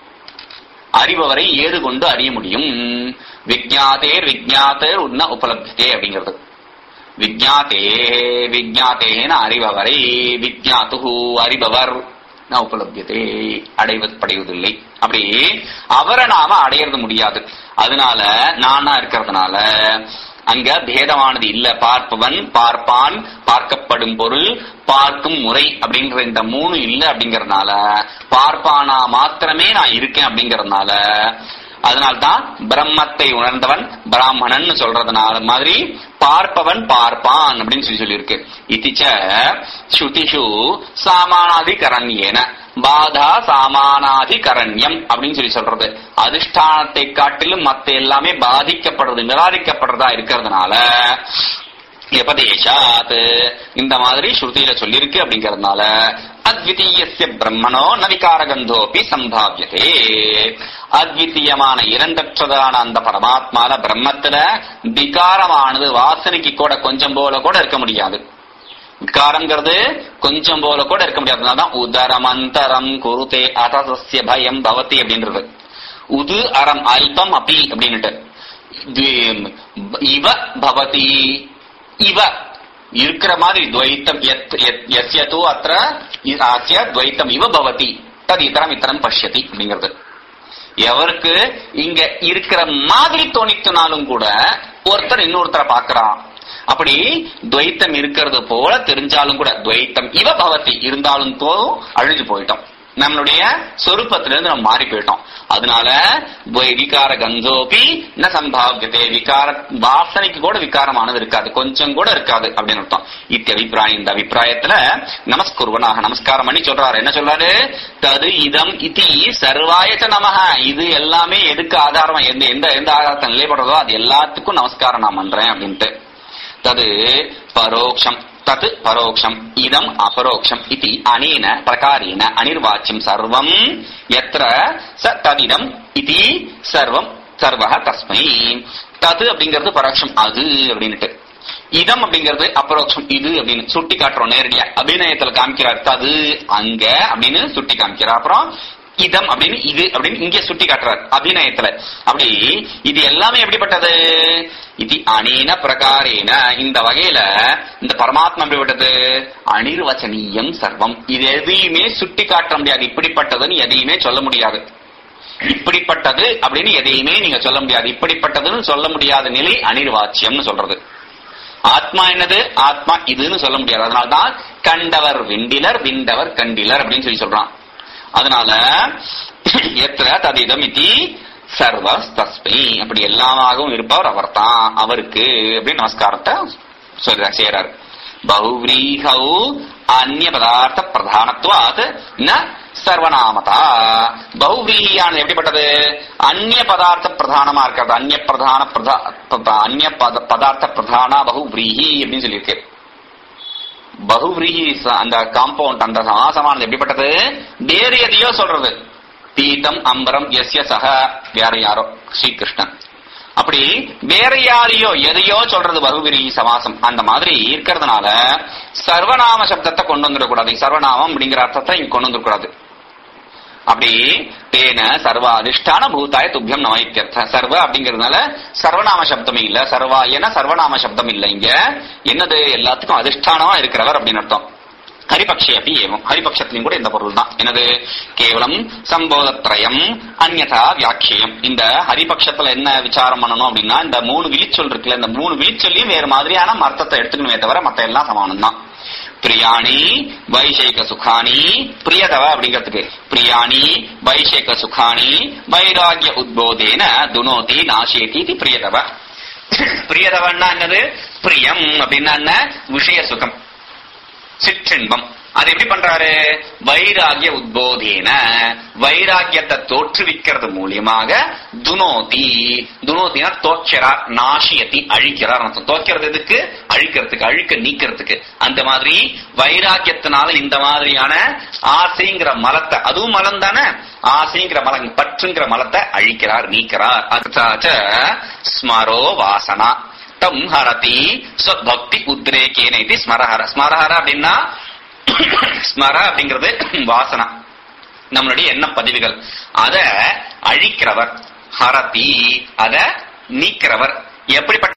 அறிபவரை ஏது கொண்டு அறிய முடியும் விஜாதேர் விஜாத்தேர் உன்ன உபலப்தே அப்படிங்கிறது விஜாத்தே விஜாத்தேன அறிபவரை விஜாத்து அறிபவர் ந உபலபியதே அடைவது படைவதில்லை அப்படி அவரை நாம அடையிறது முடியாது அதனால நானா இருக்கிறதுனால அங்க பேதமானது இல்ல பார்ப்பவன் பார்ப்பான் பார்க்கப்படும் பொருள் பார்க்கும் முறை அப்படிங்கிற இந்த மூணு இல்ல அப்படிங்கறதுனால பார்ப்பானா மாத்திரமே நான் இருக்கேன் அப்படிங்கறதுனால அதனால்தான் பிரம்மத்தை உணர்ந்தவன் பிராமணன் சொல்றதுனால மாதிரி பார்ப்பவன் பார்ப்பான் அப்படின்னு சொல்லி சொல்லியிருக்கு இத்திச்ச ஸ்ருதிஷு சாமானாதிகரண்யேன பாதா சாமானாதிகரண்யம் அப்படின்னு சொல்லி சொல்றது அதிஷ்டானத்தை காட்டிலும் மத்த எல்லாமே பாதிக்கப்படுறது நிராகரிக்கப்படுறதா இருக்கிறதுனால எபதேசாத் இந்த மாதிரி ஸ்ருதியில சொல்லியிருக்கு அப்படிங்கறதுனால அத்விதீயஸ்ய பிரம்மனோ நவிகாரகந்தோப்பி சம்பாவியதே அத்விதீயமான இரண்டற்றதான அந்த பரமாத்மால பிரம்மத்துல விகாரமானது வாசனைக்கு கூட கொஞ்சம் போல கூட இருக்க முடியாது விகாரம்ங்கிறது கொஞ்சம் போல கூட இருக்க முடியாது அதனாலதான் உதரம் அந்தரம் குருதே அதசஸ்ய பயம் பவதி அப்படின்றது உது அறம் அல்பம் அப்பி அப்படின்னுட்டு த்வி- இவ பவதி இவ இருக்கிற மாதிரி துவைத்தம் எத்- எத்- எஸ்ய தூ அத்திர இ- அஸ்ய துவைத்தம் இவ பவதி தது இத்தரம் இத்தரம் பஷ்யதி அப்படிங்கிறது எவருக்கு இங்க இருக்கிற மாதிரி தோணித்துனாலும் கூட ஒருத்தர் இன்னொருத்தரை பார்க்கறான் அப்படி துவைத்தம் இருக்கிறது போல தெரிஞ்சாலும் கூட துவைத்தம் இவ பவதி இருந்தாலும் போதும் அழிஞ்சு போயிட்டோம் நம்மளுடைய சொரூபத்திலிருந்து நம்ம மாறி போயிட்டோம் அதனால வை- விகார கந்தோபி ந சம்பாவியதே விகார வாசனைக்கு கூட விகாரமானது இருக்காது கொஞ்சம் கூட இருக்காது அப்படின்னு அர்த்தம் இத்தி அபிப்பிராயம் இந்த அபிப்பிராயத்துல நமஸ்குருவனாக நமஸ்காரம் பண்ணி சொல்றாரு என்ன சொல்றாரு தது இதம் இதி சர்வாயச்ச நமஹ இது எல்லாமே எதுக்கு ஆதாரமா எந்த எந்த எந்த ஆதாரத்தை நிலைப்படுறதோ அது எல்லாத்துக்கும் நமஸ்காரம் நான் பண்றேன் அப்படின்ட்டு தது பரோக்ஷம் தத் பரோக்ஷம் இதம் அபரோக்ஷம் இது அனேன பிரகாரேன அனிர்வாச்சியம் சர்வம் எத்திர ச ததிதம் இது சர்வம் சர்வஹ தஸ்மை தது அப்படிங்கிறது பரோக்ஷம் அது அப்படின்னுட்டு இதம் அப்படிங்கிறது அபரோக்ஷம் இது அப்படின்னு சுட்டி காட்டுறோம் நேரடியா அபிநயத்துல காமிக்கிறார் தது அங்க அப்படின்னு சுட்டி காமிக்கிறார் அப்புறம் இதம் அப்படின்னு இது அப்படின்னு இங்க சுட்டி காட்டுறார் அபிநயத்துல அப்படி இது எல்லாமே எப்படிப்பட்டது இது அனேன பிரகாரேன இந்த வகையில இந்த பரமாத்மா எப்படிப்பட்டது அனிர்வச்சனீயம் சர்வம் இது எதையுமே சுட்டி காட்ட முடியாது இப்படிப்பட்டதுன்னு எதையுமே சொல்ல முடியாது இப்படிப்பட்டது அப்படின்னு எதையுமே நீங்க சொல்ல முடியாது இப்படிப்பட்டதுன்னு சொல்ல முடியாத நிலை அனிர்வாச்சியம்னு சொல்றது ஆத்மா என்னது ஆத்மா இதுன்னு சொல்ல முடியாது அதனால்தான் கண்டவர் விண்டிலர் விண்டவர் கண்டிலர் அப்படின்னு சொல்லி சொல்றான் அதனால எத்திர ததிதம் இதி சர்வ தஸ்மை அப்படி எல்லாமாகவும் இருப்பவர் அவர்தான் அவருக்கு அப்படின்னு நமஸ்காரத்தை சொல்ற செய்யறாரு பகுவிரீகௌ அந்நிய பதார்த்த பிரதானத்துவாத் ந சர்வநாமதா பகுவிரீகியானது எப்படிப்பட்டது அந்நிய பதார்த்த பிரதானமா இருக்கிறது அந்நிய பிரதான பிரதா பிரதா- அந்நிய பத- பதார்த்த பிரதானா பகுவிரீகி அப்படின்னு சொல்லியிருக்கு பகுவிரீகி ச- அந்த காம்பவுண்ட் அந்த சமாசமானது எப்படிப்பட்டது வேறு எதையோ சொல்றது பீதம் அம்பரம் எஸ்ய சக வேற யாரோ ஸ்ரீகிருஷ்ணன் அப்படி வேற யாரையோ எதையோ சொல்றது பகுவிரி சமாசம் அந்த மாதிரி இருக்கிறதுனால சர்வநாம சப்தத்தை கொண்டு வந்துடக்கூடாது சர்வநாமம் அப்படிங்கிற அர்த்தத்தை இங்க கொண்டு வந்துடக்கூடாது அப்படி தேன சர்வ அதிஷ்டான பூதாய துப்பியம் நமைத்தியர்த்த சர்வ அப்படிங்கறதுனால சர்வநாம சப்தமே இல்ல சர்வாயன சர்வநாம சப்தம் இல்ல இங்க என்னது எல்லாத்துக்கும் அதிஷ்டானமா இருக்கிறவர் அப்படின்னு அர்த்தம் ஹரிபக்ஷே அப்படி ஏவம் ஹரிபக்ஷத்திலையும் கூட இந்த பொருள் தான் என்னது கேவலம் சம்போதத்ரயம் அந்யதா வியாக்கியம் இந்த ஹரிபக்ஷத்துல என்ன விசாரம் பண்ணணும் அப்படின்னா இந்த மூணு விழிச்சொல் இருக்குல்ல இந்த மூணு விழிச்சொல்லையும் வேறு மாதிரியான அர்த்தத்தை எடுத்துக்கணுமே தவிர மத்த எல்லாம் சமானம் தான் பிரியாணி வைஷேக சுகானி பிரியதவ அப்படிங்கிறதுக்கு பிரியாணி வைஷேக சுகானி வைராகிய உத்போதேன துனோதி நாசேதி இது பிரியதவ பிரியதவன்னா என்னது பிரியம் அப்படின்னா என்ன விஷய சுகம் சிற்றின்பம் அது எப்படி பண்றாரு வைராகிய உத்போதேன வைராகியத்தை தோற்றுவிக்கிறது மூலியமாக துனோதி துனோதினா தோக்கிறார் நாசியத்தி அழிக்கிறார் அர்த்தம் தோக்கிறது எதுக்கு அழிக்கிறதுக்கு அழிக்க நீக்கிறதுக்கு அந்த மாதிரி வைராகியத்தினால இந்த மாதிரியான ஆசைங்கிற மலத்தை அதுவும் மலம் தானே ஆசைங்கிற மலம் பற்றுங்கிற மலத்தை அழிக்கிறார் நீக்கிறார் அர்த்தாச்ச ஸ்மரோ வாசனா தம் ஹரதி ஸ்வபக்தி உத்ரேகேன இது ஸ்மரஹர ஸ்மரஹர அப்படின்னா ஸ்மர அப்படிங்கிறது வாசனா நம்மளுடைய எண்ண பதிவுகள் அத அழிக்கிறவர் ஹரதி அத நீக்கிறவர் எப்படிப்பட்ட